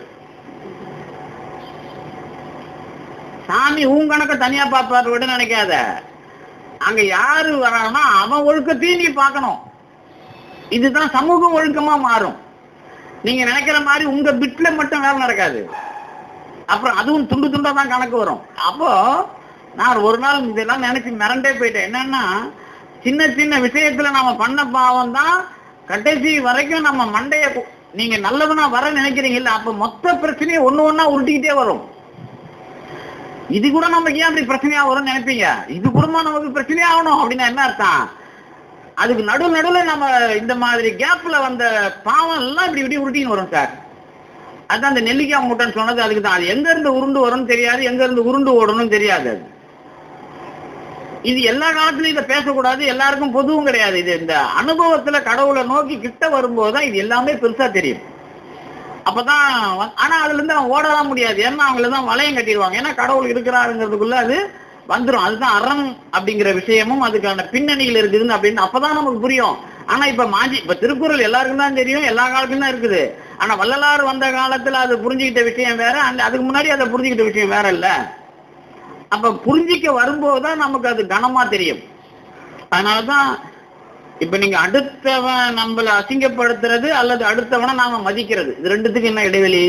சாமி உன் கணக்க தனியா பாப்பாரு விட நினைக்காத அங்க யாரு வரானா அவன் ஒழுக்கத்தையும் நீ பார்க்கணும் இதுதான் சமூக ஒழுக்கமா மாறும் நீங்க நினைக்கிற மாதிரி உங்க பிட்ல மட்டும் வேலை நடக்காது அப்புறம் அதுவும் துண்டு துண்டா தான் கணக்கு வரும் அப்போ நான் ஒரு நாள் இதெல்லாம் நினைச்சு மிரண்டே போயிட்டேன் என்னன்னா சின்ன சின்ன விஷயத்துல நாம பண்ண பாவம் தான் கடைசி வரைக்கும் நம்ம மண்டைய கு- நீங்க நல்லவனா வர நினைக்கிறீங்கல்ல அப்ப மொத்த பிரச்சனையும் ஒண்ணு ஒண்ணா உருட்டிக்கிட்டே வரும் இது கூட நமக்கு ஏன் அப்படி பிரச்சனையா வரும்னு நினைப்பீங்க இது கூடமா நமக்கு பிரச்சனையா ஆகணும் அப்படின்னா என்ன அர்த்தம் அதுக்கு நடு நடுவுல நம்ம இந்த மாதிரி கேப்ல வந்த பாவம் எல்லாம் இப்படி இப்படி உருட்டின்னு வரும் சார் அதான் அந்த நெல்லிக்காய் மூட்டைன்னு சொன்னது அதுக்கு தான் அது எங்க இருந்து உருண்டு வரும்னு தெரியாது எங்க இருந்து உருண்டு ஓடணும்னு தெரியாது அது இது எல்லா காலத்துலயும் இதை பேசக்கூடாது எல்லாருக்கும் பொதுவும் கிடையாது இது இந்த அனுபவத்துல கடவுளை நோக்கி கிட்ட வரும்போது தான் இது எல்லாமே பெருசா தெரியும் அப்பதான் வ- ஆனா அதுல இருந்து அவன் ஓடலாம் முடியாது ஏன்னா அவங்கள தான் வளையம் கட்டிடுவாங்க ஏன்னா கடவுள் இருக்கிறாருங்கிறதுக்குள்ள அது வந்துரும் அதுதான் அறம் அப்படிங்கிற விஷயமும் அதுக்கான பின்னணியில் இருக்குதுன்னு அப்படின்னு அப்பதான் நமக்கு புரியும் ஆனா இப்ப மாஞ்சி இப்ப திருக்குறள் எல்லாருக்கும் தான் தெரியும் எல்லா காலத்துலயும் தான் இருக்குது ஆனா வள்ளலார் வந்த காலத்துல அது புரிஞ்சுக்கிட்ட விஷயம் வேற அந்த அதுக்கு முன்னாடி அதை புரிஞ்சுக்கிட்ட விஷயம் வேற இல்ல அப்ப புரிஞ்சிக்க வரும்போதுதான் நமக்கு அது கனமா தெரியும் அதனாலதான் இப்ப நீங்க அடுத்தவன் நம்மள அசிங்கப்படுத்துறது அல்லது அடுத்தவனை நாம மதிக்கிறது இது ரெண்டுத்துக்கு என்ன இடைவெளி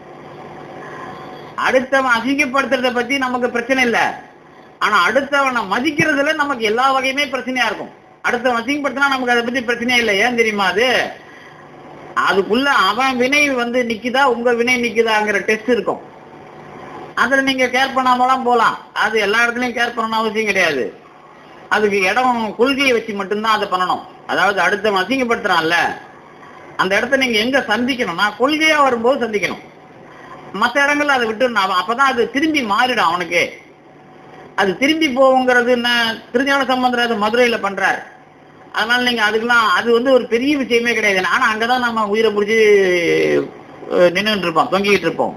அடுத்தவன் அசிங்கப்படுத்துறத பத்தி நமக்கு பிரச்சனை இல்ல ஆனா அடுத்தவனை மதிக்கிறதுல நமக்கு எல்லா வகையுமே பிரச்சனையா இருக்கும் அடுத்தவன் அசிங்கப்படுத்தினா நமக்கு அதை பத்தி பிரச்சனையே இல்லை ஏன் தெரியுமா அது அதுக்குள்ள அவன் வினை வந்து நிக்குதா உங்க வினை நிக்குதாங்கிற டெஸ்ட் இருக்கும் அதுல நீங்க கேர் பண்ணாமலாம் போலாம் அது எல்லா இடத்துலயும் கேர் பண்ணணும் அவசியம் கிடையாது அதுக்கு இடம் கொள்கையை வச்சு மட்டும்தான் அதை பண்ணணும் அதாவது அடுத்தவன் அசிங்கப்படுத்துறான்ல அந்த இடத்த நீங்க எங்க சந்திக்கணும்னா கொள்கையா வரும்போது சந்திக்கணும் மற்ற இடங்கள்ல அதை விட்டு அப்பதான் அது திரும்பி மாறிடும் அவனுக்கு அது திரும்பி போகுங்கிறது என்ன திருஞான சம்பந்தர் அது மதுரையில பண்றார் அதனால நீங்க அதுக்கெல்லாம் அது வந்து ஒரு பெரிய விஷயமே கிடையாது ஆனா அங்கதான் நம்ம உயிரை பிடிச்சி நின்றுட்டு இருப்போம் தொங்கிக்கிட்டு இருப்போம்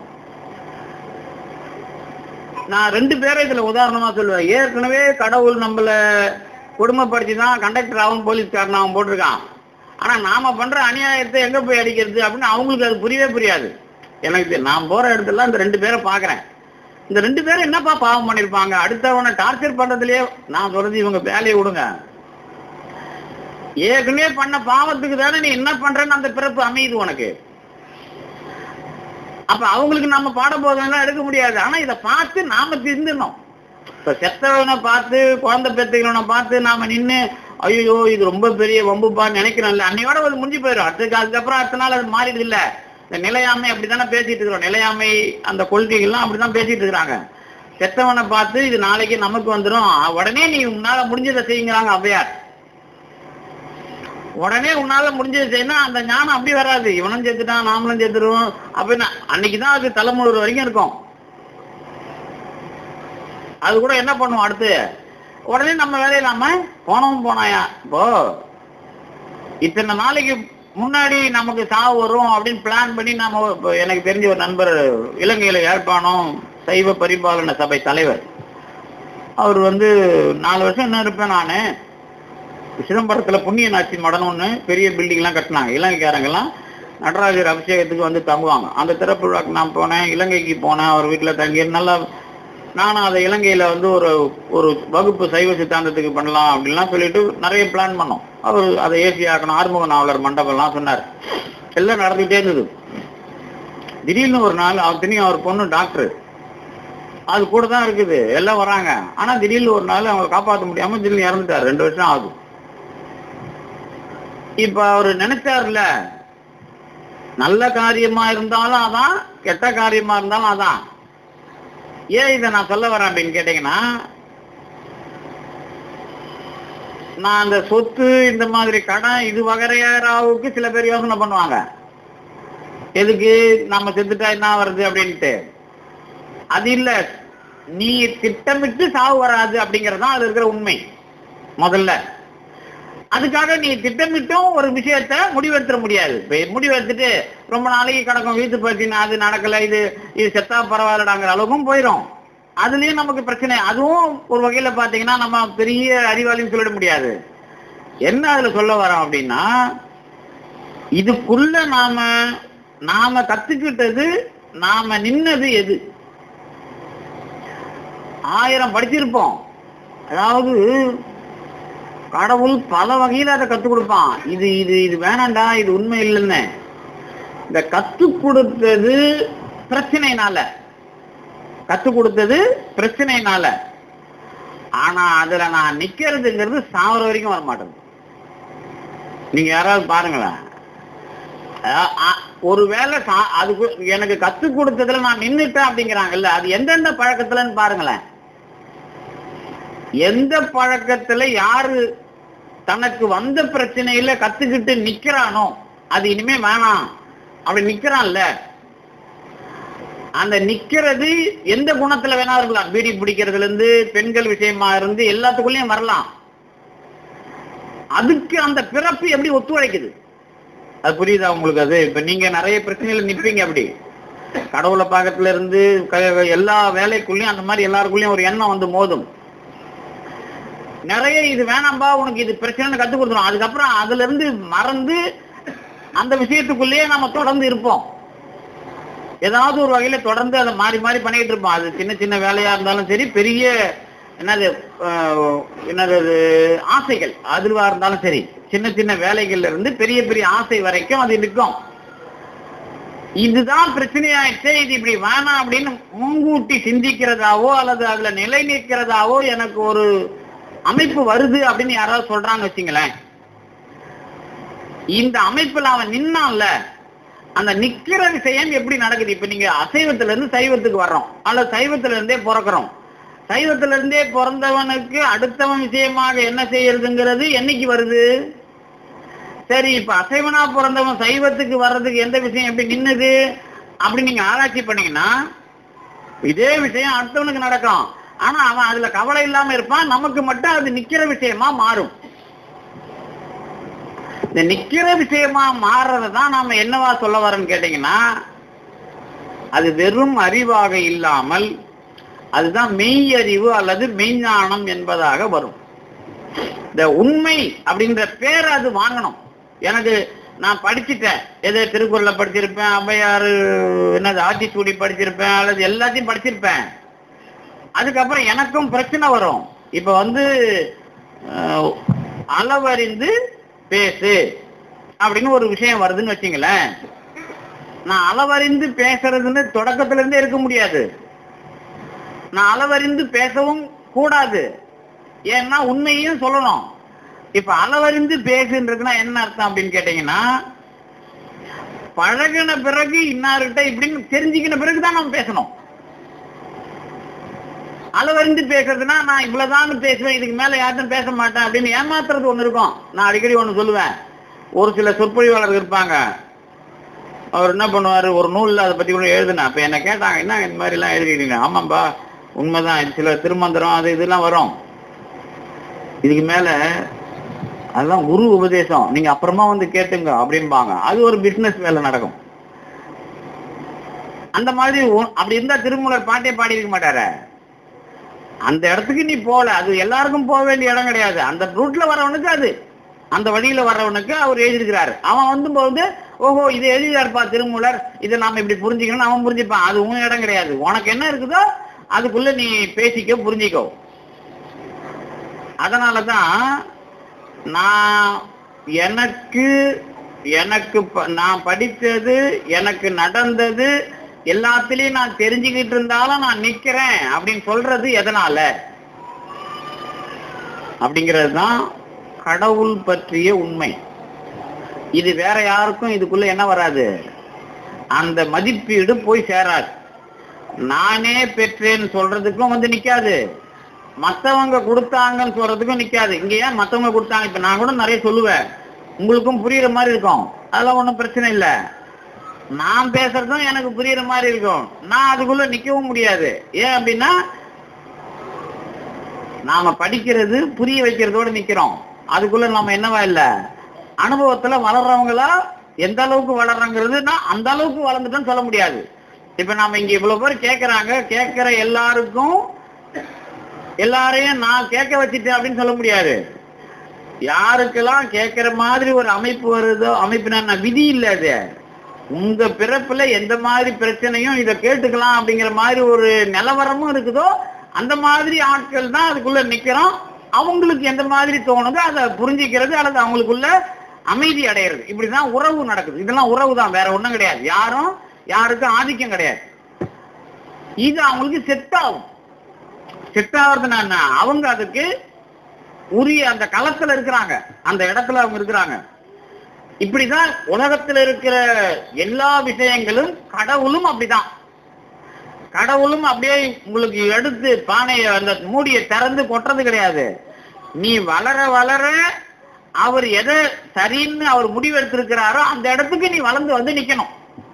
நான் ரெண்டு பேரை இதுல உதாரணமா சொல்லுவேன் ஏற்கனவே கடவுள் நம்மள கொடுமைப்படுத்தி தான் கண்டக்டராகவும் போலீஸ்காரனாகவும் போட்டிருக்கான் ஆனா நாம பண்ற அநியாயத்தை எங்க போய் அடிக்கிறது அப்படின்னு அவங்களுக்கு அது புரியவே புரியாது எனக்கு தெ- நான் போற இடத்துல இந்த ரெண்டு பேரை பாக்குறேன் இந்த ரெண்டு பேரும் என்னப்பா பாவம் பண்ணிருப்பாங்க அடுத்தவனை டார்ச்சர் பண்றதுலயே நான் சொல்றது இவங்க வேலையை விடுங்க ஏற்கனவே பண்ண பாவத்துக்கு தானே நீ என்ன பண்றன்னு அந்த பிறப்பு அமையுது உனக்கு அப்ப அவங்களுக்கு நம்ம பாட போதெல்லாம் எடுக்க முடியாது ஆனா இத பார்த்து நாம திருந்தணும் இப்ப செத்தவனை பார்த்து குழந்தை பெற்றுக்கிறவனை பார்த்து நாம நின்னு ஐயோ இது ரொம்ப பெரிய வம்புப்பான்னு நினைக்கிறோம்ல அன்னையோட அது முடிஞ்சு போயிடும் அடுத்து அதுக்கப்புறம் அடுத்த நாள் அது மாறிடுது இல்ல இந்த நிலையாமை அப்படித்தானே பேசிட்டு இருக்கிறோம் நிலையாமை அந்த கொள்கைகள்லாம் அப்படிதான் பேசிட்டு இருக்கிறாங்க செத்தவனை பார்த்து இது நாளைக்கு நமக்கு வந்துடும் உடனே நீ உன்னால முடிஞ்சதை செய்யுங்கிறாங்க ஔவையார் உடனே உன்னால முடிஞ்சது செய்யணும் அந்த ஞானம் அப்படி வராது இவனும் சேர்த்துட்டான் நாமளும் சேர்த்துருவோம் அப்படின்னு அன்னைக்குதான் அது தலைமுறை வரைக்கும் இருக்கும் அது கூட என்ன பண்ணுவோம் அடுத்து உடனே நம்ம வேலையில நாம போனவன் போனாயா இப்போ இத்தனை நாளைக்கு முன்னாடி நமக்கு சாவு வரும் அப்படின்னு பிளான் பண்ணி நாம இப்போ எனக்கு தெரிஞ்ச ஒரு நண்பர் இலங்கையில யாழ்ப்பாணம் சைவ பரிபாலன சபை தலைவர் அவர் வந்து நாலு வருஷம் என்ன இருப்பேன் நானு சிதம்பரத்துல புண்ணிய நாச்சி மடம் ஒண்ணு பெரிய பில்டிங் எல்லாம் கட்டினாங்க இலங்கைக்காரங்க எல்லாம் நடராஜர் அபிஷேகத்துக்கு வந்து தங்குவாங்க அந்த திறப்பு விழாக்கு நான் போனேன் இலங்கைக்கு போனேன் அவர் வீட்டுல தங்கி நல்லா நானும் அதை இலங்கையில வந்து ஒரு ஒரு வகுப்பு சைவ சித்தாந்தத்துக்கு பண்ணலாம் அப்படின்லாம் சொல்லிட்டு நிறைய பிளான் பண்ணோம் அவர் அதை ஏசி ஆக்கணும் ஆறுமுக நாவலர் மண்டபம்லாம் சொன்னார் எல்லாம் நடந்துகிட்டே இருந்தது திடீர்னு ஒரு நாள் அவர் தெரியும் அவர் பொண்ணு டாக்டர் அது கூட தான் இருக்குது எல்லாம் வராங்க ஆனா திடீர்னு ஒரு நாள் அவங்க காப்பாற்ற முடியாம திடீர்னு இறந்துட்டார் ரெண்டு வருஷம் ஆகுது இப்ப அவரு நினைச்சாருல நல்ல காரியமா இருந்தாலும் அதான் கெட்ட காரியமா இருந்தாலும் அதான் ஏன் இதை நான் சொல்ல வரேன் அப்படின்னு கேட்டீங்கன்னா நான் அந்த சொத்து இந்த மாதிரி கடன் இது வகையாராவுக்கு சில பேர் யோசனை பண்ணுவாங்க எதுக்கு நம்ம செத்துட்டா என்ன வருது அப்படின்ட்டு அது இல்ல நீ திட்டமிட்டு சாவு வராது அப்படிங்கறதுதான் அது இருக்கிற உண்மை முதல்ல அதுக்காக நீ திட்டமிட்டும் ஒரு விஷயத்த முடிவெடுத்துட முடியாது இப்ப முடிவெடுத்துட்டு ரொம்ப நாளைக்கு கிடக்கும் வீட்டு பிரச்சனை அது நடக்கல இது இது செத்தா பரவாயில்லடாங்கிற அளவுக்கும் போயிடும் அதுலயும் நமக்கு பிரச்சனை அதுவும் ஒரு வகையில பாத்தீங்கன்னா நம்ம பெரிய அறிவாளின்னு சொல்லிட முடியாது என்ன அதுல சொல்ல வரோம் அப்படின்னா இதுக்குள்ள நாம நாம கத்துக்கிட்டது நாம நின்னது எது ஆயிரம் படிச்சிருப்போம் அதாவது கடவுள் பல வகையில அதை கத்துக் கொடுப்பான் இது இது இது வேணாண்டா இது உண்மை இல்லைன்னு இந்த கத்துக் கொடுத்தது பிரச்சனைனால கத்துக் கொடுத்தது பிரச்சனைனால ஆனா அதுல நான் நிக்கிறதுங்கிறது சாவர வரைக்கும் வர மாட்டேங்குது நீங்க யாராவது பாருங்களேன் அ- அ- ஒருவேளை சா- அதுக்கு எனக்கு கத்து கொடுத்ததுல நான் நின்னுட்டேன் அப்படிங்கிறாங்கல்ல அது எந்தெந்த பழக்கத்துலன்னு பாருங்களேன் எந்த பழக்கத்துல யாரு தனக்கு வந்த பிரச்சனையில கத்துக்கிட்டு நிக்கிறானோ அது இனிமே வேணாம் அப்படி நிக்கிறான்ல அந்த நிக்கிறது எந்த குணத்துல வேணா இருக்கலாம் பீடி பிடிக்கிறதுல இருந்து பெண்கள் விஷயமா இருந்து எல்லாத்துக்குள்ளயும் வரலாம் அதுக்கு அந்த பிறப்பு எப்படி ஒத்துழைக்குது அது புரியுதா உங்களுக்கு அது இப்ப நீங்க நிறைய பிரச்சனையில நிப்பீங்க அப்படி கடவுளை பாக்கத்துல இருந்து க- எல்லா வேலைக்குள்ளயும் அந்த மாதிரி எல்லாருக்குள்ளயும் ஒரு எண்ணம் வந்து மோதும் நிறைய இது வேணாம்பா உனக்கு இது பிரச்சனைன்னு கத்து கொடுத்துரும் அதுக்கப்புறம் அதுல இருந்து மறந்து அந்த விஷயத்துக்குள்ளேயே நம்ம தொடர்ந்து இருப்போம் ஏதாவது ஒரு வகையில தொடர்ந்து அதை மாறி மாறி பண்ணிட்டு இருப்போம் அது சின்ன சின்ன வேலையா இருந்தாலும் சரி பெரிய என்னது ஆஹ், என்னது அது, ஆசைகள் அதுவா இருந்தாலும் சரி சின்ன சின்ன வேலைகள்ல இருந்து பெரிய பெரிய ஆசை வரைக்கும் அது நிற்கும் இதுதான் பிரச்சனையாயிடுச்சு இது இப்படி வேணாம் அப்படின்னு முன்கூட்டி சிந்திக்கிறதாவோ அல்லது அதுல நிலை நிற்கிறதாவோ எனக்கு ஒரு அமைப்பு வருது அப்படின்னு யாராவது சொல்றாங்க வச்சுங்களேன் இந்த அமைப்புல அவன் நின்னான்ல அந்த நிக்கிற விஷயம் எப்படி நடக்குது இப்ப நீங்க அசைவத்துல இருந்து சைவத்துக்கு வர்றோம் அல்லது சைவத்துல இருந்தே பிறக்கிறோம் சைவத்துல இருந்தே பிறந்தவனுக்கு அடுத்தவன் விஷயமாக என்ன செய்யறதுங்கிறது என்னைக்கு வருது சரி இப்ப அசைவனா பிறந்தவன் சைவத்துக்கு வர்றதுக்கு எந்த விஷயம் எப்படி நின்னுது அப்படி நீங்க ஆராய்ச்சி பண்ணீங்கன்னா இதே விஷயம் அடுத்தவனுக்கு நடக்கும் ஆனா அவன் அதுல கவலை இல்லாம இருப்பான் நமக்கு மட்டும் அது நிக்கிற விஷயமா மாறும் இந்த நிக்கிற விஷயமா மாறுறதை தான் நாம என்னவா சொல்ல வரோம்னு கேட்டீங்கன்னா அது வெறும் அறிவாக இல்லாமல் அதுதான் மெய் அறிவு அல்லது மெய்ஞானம் என்பதாக வரும் இந்த உண்மை அப்படின்ற பேர் அது வாங்கணும் எனக்கு நான் படிச்சுட்டேன் எது திருக்குறளை படிச்சிருப்பேன் ஔவையார் என்னது ஆத்திச்சூடி படிச்சிருப்பேன் அல்லது எல்லாத்தையும் படிச்சிருப்பேன் அதுக்கப்புறம் எனக்கும் பிரச்சனை வரும் இப்ப வந்து அஹ், அளவறிந்து பேசு அப்படின்னு ஒரு விஷயம் வருதுன்னு வச்சுங்களேன் நான் அளவறிந்து பேசுறதுன்னு தொடக்கத்துல இருந்தே இருக்க முடியாது நான் அளவறிந்து பேசவும் கூடாது ஏன்னா உண்மையும் சொல்லணும் இப்ப அளவறிந்து பேசுன்றதுன்னா என்ன அர்த்தம் அப்படின்னு கேட்டீங்கன்னா பழகின பிறகு இன்னார்கிட்ட இப்படின்னு தெரிஞ்சுக்கின பிறகுதான் நம்ம பேசணும் அளவறிந்து பேசுறதுன்னா நான் இவ்வளவுதான் பேசுவேன் இதுக்கு மேல யார்ட்டும் பேச மாட்டேன் அப்படின்னு ஏமாத்துறது ஒண்ணு இருக்கும் நான் அடிக்கடி ஒண்ணு சொல்லுவேன் ஒரு சில சொற்பொழிவாளர்கள் இருப்பாங்க அவர் என்ன பண்ணுவாரு ஒரு நூல்ல அதை பத்தி கூட எழுதுனேன் அப்ப என்ன கேட்டாங்க என்ன இந்த மாதிரி எல்லாம் எழுதிக்கிறீங்க ஆமாம்பா உண்மைதான் இது சில திருமந்திரம் அது இதெல்லாம் வரும் இதுக்கு மேல அதெல்லாம் குரு உபதேசம் நீங்க அப்புறமா வந்து கேட்டுங்க அப்படிம்பாங்க அது ஒரு பிசினஸ் வேலை நடக்கும் அந்த மாதிரி ஒ- அப்படி இருந்தா திருமூலர் பாட்டே பாடி இருக்க மாட்டாரே அந்த இடத்துக்கு நீ போல அது எல்லாருக்கும் போக வேண்டிய இடம் கிடையாது அந்த ரூட்ல வரவனுக்கு அது அந்த வழியில வர்றவனுக்கு அவர் எழுதியிருக்கிறாரு அவன் வந்து போது ஓஹோ இது எழுதியாருப்பா திருமூலர் இதை நாம இப்படி புரிஞ்சுக்கணும் அவன் புரிஞ்சுப்பான் அது உன் இடம் கிடையாது உனக்கு என்ன இருக்குதோ அதுக்குள்ள நீ பேசிக்கோ புரிஞ்சிக்கோ அதனாலதான் நான் எனக்கு எனக்கு ப- நான் படித்தது எனக்கு நடந்தது எல்லாத்துலயும் நான் தெரிஞ்சுக்கிட்டு இருந்தாலும் நான் நிக்கிறேன் அப்படின்னு சொல்றது எதனால அப்படிங்கிறது தான் கடவுள் பற்றிய உண்மை இது வேற யாருக்கும் இதுக்குள்ள என்ன வராது அந்த மதிப்பீடு போய் சேராது நானே பெற்றேன்னு சொல்றதுக்கும் வந்து நிக்காது மத்தவங்க கொடுத்தாங்கன்னு சொல்றதுக்கும் நிக்காது இங்க ஏன் மத்தவங்க கொடுத்தாங்க இப்ப நான் கூட நிறைய சொல்லுவேன் உங்களுக்கும் புரியுற மாதிரி இருக்கும் அதெல்லாம் ஒண்ணும் பிரச்சனை இல்ல நான் பேசுறதும் எனக்கு புரியுற மாதிரி இருக்கும் நான் அதுக்குள்ள நிக்கவும் முடியாது ஏன் அப்படின்னா நாம படிக்கிறது புரிய வைக்கிறதோட நிக்கிறோம் அதுக்குள்ள நம்ம என்னவா இல்ல அனுபவத்துல வளர்றவங்களா எந்த அளவுக்கு வளர்றங்கிறதுனா அந்த அளவுக்கு வளர்ந்துட்டோம்னு சொல்ல முடியாது இப்ப நாம இங்க இவ்வளவு பேர் கேக்குறாங்க கேட்கிற எல்லாருக்கும் எல்லாரையும் நான் கேட்க வச்சுட்டேன் அப்படின்னு சொல்ல முடியாது யாருக்கெல்லாம் கேட்கிற மாதிரி ஒரு அமைப்பு வருதோ அமைப்புனா விதி இல்ல அது உங்க பிறப்புல எந்த மாதிரி பிரச்சனையும் இதை கேட்டுக்கலாம் அப்படிங்கிற மாதிரி ஒரு நிலவரமும் இருக்குதோ அந்த மாதிரி ஆட்கள் தான் அதுக்குள்ள நிக்கிறோம் அவங்களுக்கு எந்த மாதிரி தோணுதோ அதை புரிஞ்சிக்கிறது அல்லது அவங்களுக்குள்ள அமைதி அடையிறது இப்படிதான் உறவு நடக்குது இதெல்லாம் உறவு தான் வேற ஒண்ணும் கிடையாது யாரும் யாருக்கும் ஆதிக்கம் கிடையாது இது அவங்களுக்கு செட் ஆகும் செட் ஆகுறதுனா என்ன அவங்க அதுக்கு உரிய அந்த களத்துல இருக்கிறாங்க அந்த இடத்துல அவங்க இருக்கிறாங்க இப்படிதான் உலகத்துல இருக்கிற எல்லா விஷயங்களும் கடவுளும் அப்படிதான் கடவுளும் அப்படியே உங்களுக்கு எடுத்து பானையை அந்த மூடியை திறந்து கொட்டுறது கிடையாது நீ வளர வளர அவர் எதை சரின்னு அவர் முடிவெடுத்திருக்கிறாரோ அந்த இடத்துக்கு நீ வளர்ந்து வந்து நிக்கணும்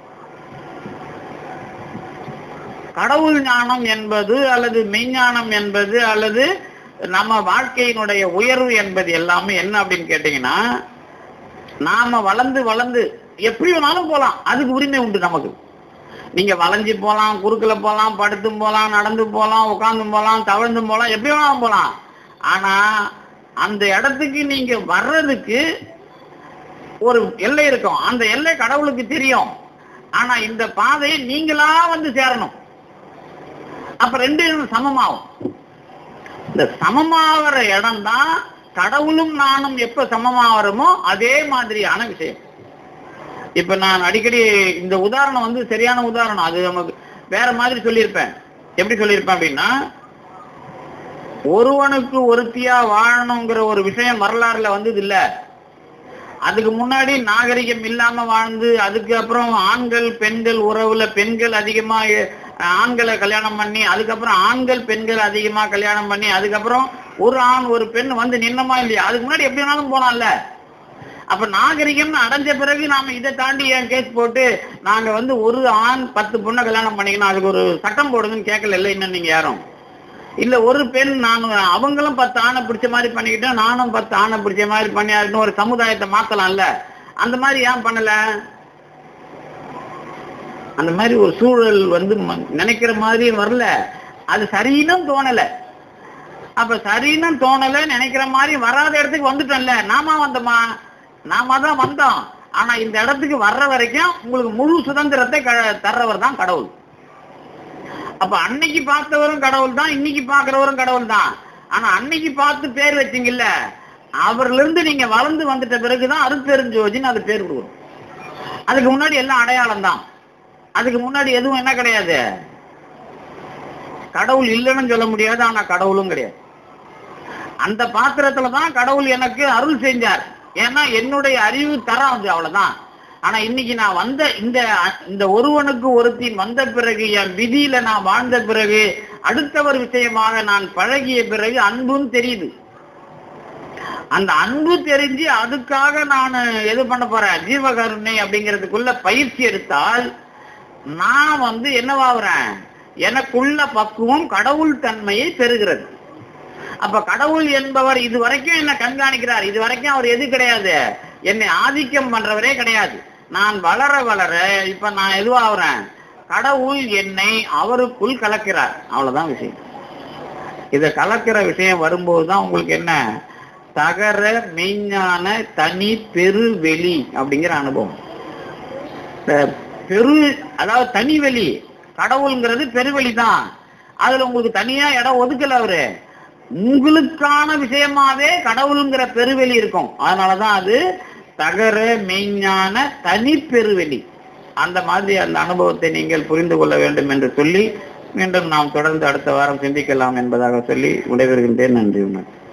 கடவுள் ஞானம் என்பது அல்லது மெய்ஞானம் என்பது அல்லது நம்ம வாழ்க்கையினுடைய உயர்வு என்பது எல்லாமே என்ன அப்படின்னு கேட்டீங்கன்னா நாம வளர்ந்து வளர்ந்து எப்படி வேணாலும் போலாம் அதுக்கு உரிமை உண்டு நமக்கு நீங்க வளைஞ்சு போலாம் குறுக்குல போலாம் படுத்தும் போலாம் நடந்து போலாம் உட்கார்ந்தும் போலாம் தவழ்ந்தும் போலாம் எப்படி வேணாலும் போலாம் ஆனா அந்த இடத்துக்கு நீங்க வர்றதுக்கு ஒரு எல்லை இருக்கும் அந்த எல்லை கடவுளுக்கு தெரியும் ஆனா இந்த பாதையை நீங்களா வந்து சேரணும் அப்ப ரெண்டு சமமாகும் இந்த சமமாகிற இடம் தான் கடவுளும் நானும் எப்ப சமமாகறோமோ அதே மாதிரியான விஷயம் இப்ப நான் அடிக்கடி இந்த உதாரணம் வந்து சரியான உதாரணம் அது நமக்கு வேற மாதிரி சொல்லியிருப்பேன் எப்படி சொல்லியிருப்பேன் அப்படின்னா ஒருவனுக்கு ஒருத்தியா வாழணுங்கிற ஒரு விஷயம் வரலாறுல வந்தது இல்ல அதுக்கு முன்னாடி நாகரிகம் இல்லாம வாழ்ந்து அதுக்கு அப்புறம் ஆண்கள் பெண்கள் உறவுல பெண்கள் அதிகமா அஹ், ஆண்களை கல்யாணம் பண்ணி அதுக்கப்புறம் ஆண்கள் பெண்கள் அதிகமா கல்யாணம் பண்ணி அதுக்கப்புறம் ஒரு ஆண் ஒரு பெண் வந்து நின்னமா இல்லையா அதுக்கு முன்னாடி எப்படி வேணாலும் போலாம்ல அப்ப நாகரிகம்னு அடைஞ்ச பிறகு நாம இதை தாண்டி ஏன் கேஸ் போட்டு நாங்க வந்து ஒரு ஆண் பத்து பொண்ணை கல்யாணம் பண்ணிக்கணும் அதுக்கு ஒரு சட்டம் போடுங்கன்னு கேட்கல இல்ல இன்னும் நீங்க யாரும் இல்ல ஒரு பெண் நான் அவங்களும் பத்து ஆணை பிடிச்ச மாதிரி பண்ணிக்கிட்டேன் நானும் பத்து ஆணை பிடிச்ச மாதிரி பண்ணியாருன்னு ஒரு சமுதாயத்தை மாத்தலாம்ல அந்த மாதிரி ஏன் பண்ணல அந்த மாதிரி ஒரு சூழல் வந்து ம- நினைக்கிற மாதிரி வரல அது சரின்னும் தோணல அப்ப சரின்னு தோணல நினைக்கிற மாதிரி வராத இடத்துக்கு வந்துட்டோம்ல நாம வந்தோமா நாம தான் வந்தோம் ஆனா இந்த இடத்துக்கு வர்ற வரைக்கும் உங்களுக்கு முழு சுதந்திரத்தை க- தர்றவர் தான் கடவுள் அப்ப அன்னைக்கு பார்த்தவரும் கடவுள் தான் இன்னைக்கு பாக்குறவரும் கடவுள் தான் ஆனா அன்னைக்கு பார்த்து பேர் வச்சீங்கல்ல அவர்ல இருந்து நீங்க வளர்ந்து வந்துட்ட பிறகுதான் அருட்பெருஞ்சோதின்னு அது பேர் கொடுக்கும் அதுக்கு முன்னாடி எல்லாம் அடையாளம் தான் அதுக்கு முன்னாடி எதுவும் என்ன கிடையாது கடவுள் இல்லைன்னு சொல்ல முடியாது ஆனா கடவுளும் கிடையாது அந்த பாத்திரத்துல தான் கடவுள் எனக்கு அருள் செஞ்சார் ஏன்னா என்னுடைய அறிவு தரம் அது அவ்வளவுதான் ஆனா இன்னைக்கு நான் வந்த இந்த இந்த ஒருவனுக்கு ஒருத்தி வந்த பிறகு என் விதியில நான் வாழ்ந்த பிறகு அடுத்தவர் விஷயமாக நான் பழகிய பிறகு அன்பும் தெரியுது அந்த அன்பு தெரிஞ்சு அதுக்காக நான் எது பண்ண போறேன் ஜீவகருணை அப்படிங்கிறதுக்குள்ள பயிற்சி எடுத்தால் நான் வந்து என்னவாகிறேன் எனக்குள்ள பக்குவம் கடவுள் தன்மையை பெறுகிறது அப்ப கடவுள் என்பவர் இது வரைக்கும் என்ன கண்காணிக்கிறார் இது வரைக்கும் அவர் எது கிடையாது என்னை ஆதிக்கம் பண்றவரே கிடையாது நான் வளர வளர இப்ப நான் எதுவாகிறேன் கடவுள் என்னை அவருக்குள் கலக்கிறார் அவ்வளவுதான் விஷயம் இத கலக்கிற விஷயம் வரும்போது தான் உங்களுக்கு என்ன தகர மெய்ஞான தனி பெருவெளி அப்படிங்கிற அனுபவம் இந்த பெரு அதாவது தனி வெளி கடவுள்ங்கிறது பெருவெளி தான் அதுல உங்களுக்கு தனியா இடம் ஒதுக்கல அவரு உங்களுக்கான விஷயமாவே கடவுளுங்கிற பெருவெளி இருக்கும் அதனாலதான் அது தகர மெய்ஞான தனி பெருவெளி அந்த மாதிரி அந்த அனுபவத்தை நீங்கள் புரிந்து கொள்ள வேண்டும் என்று சொல்லி மீண்டும் நாம் தொடர்ந்து அடுத்த வாரம் சிந்திக்கலாம் என்பதாக சொல்லி விடைபெறுகின்றேன் நன்றி உணர்வு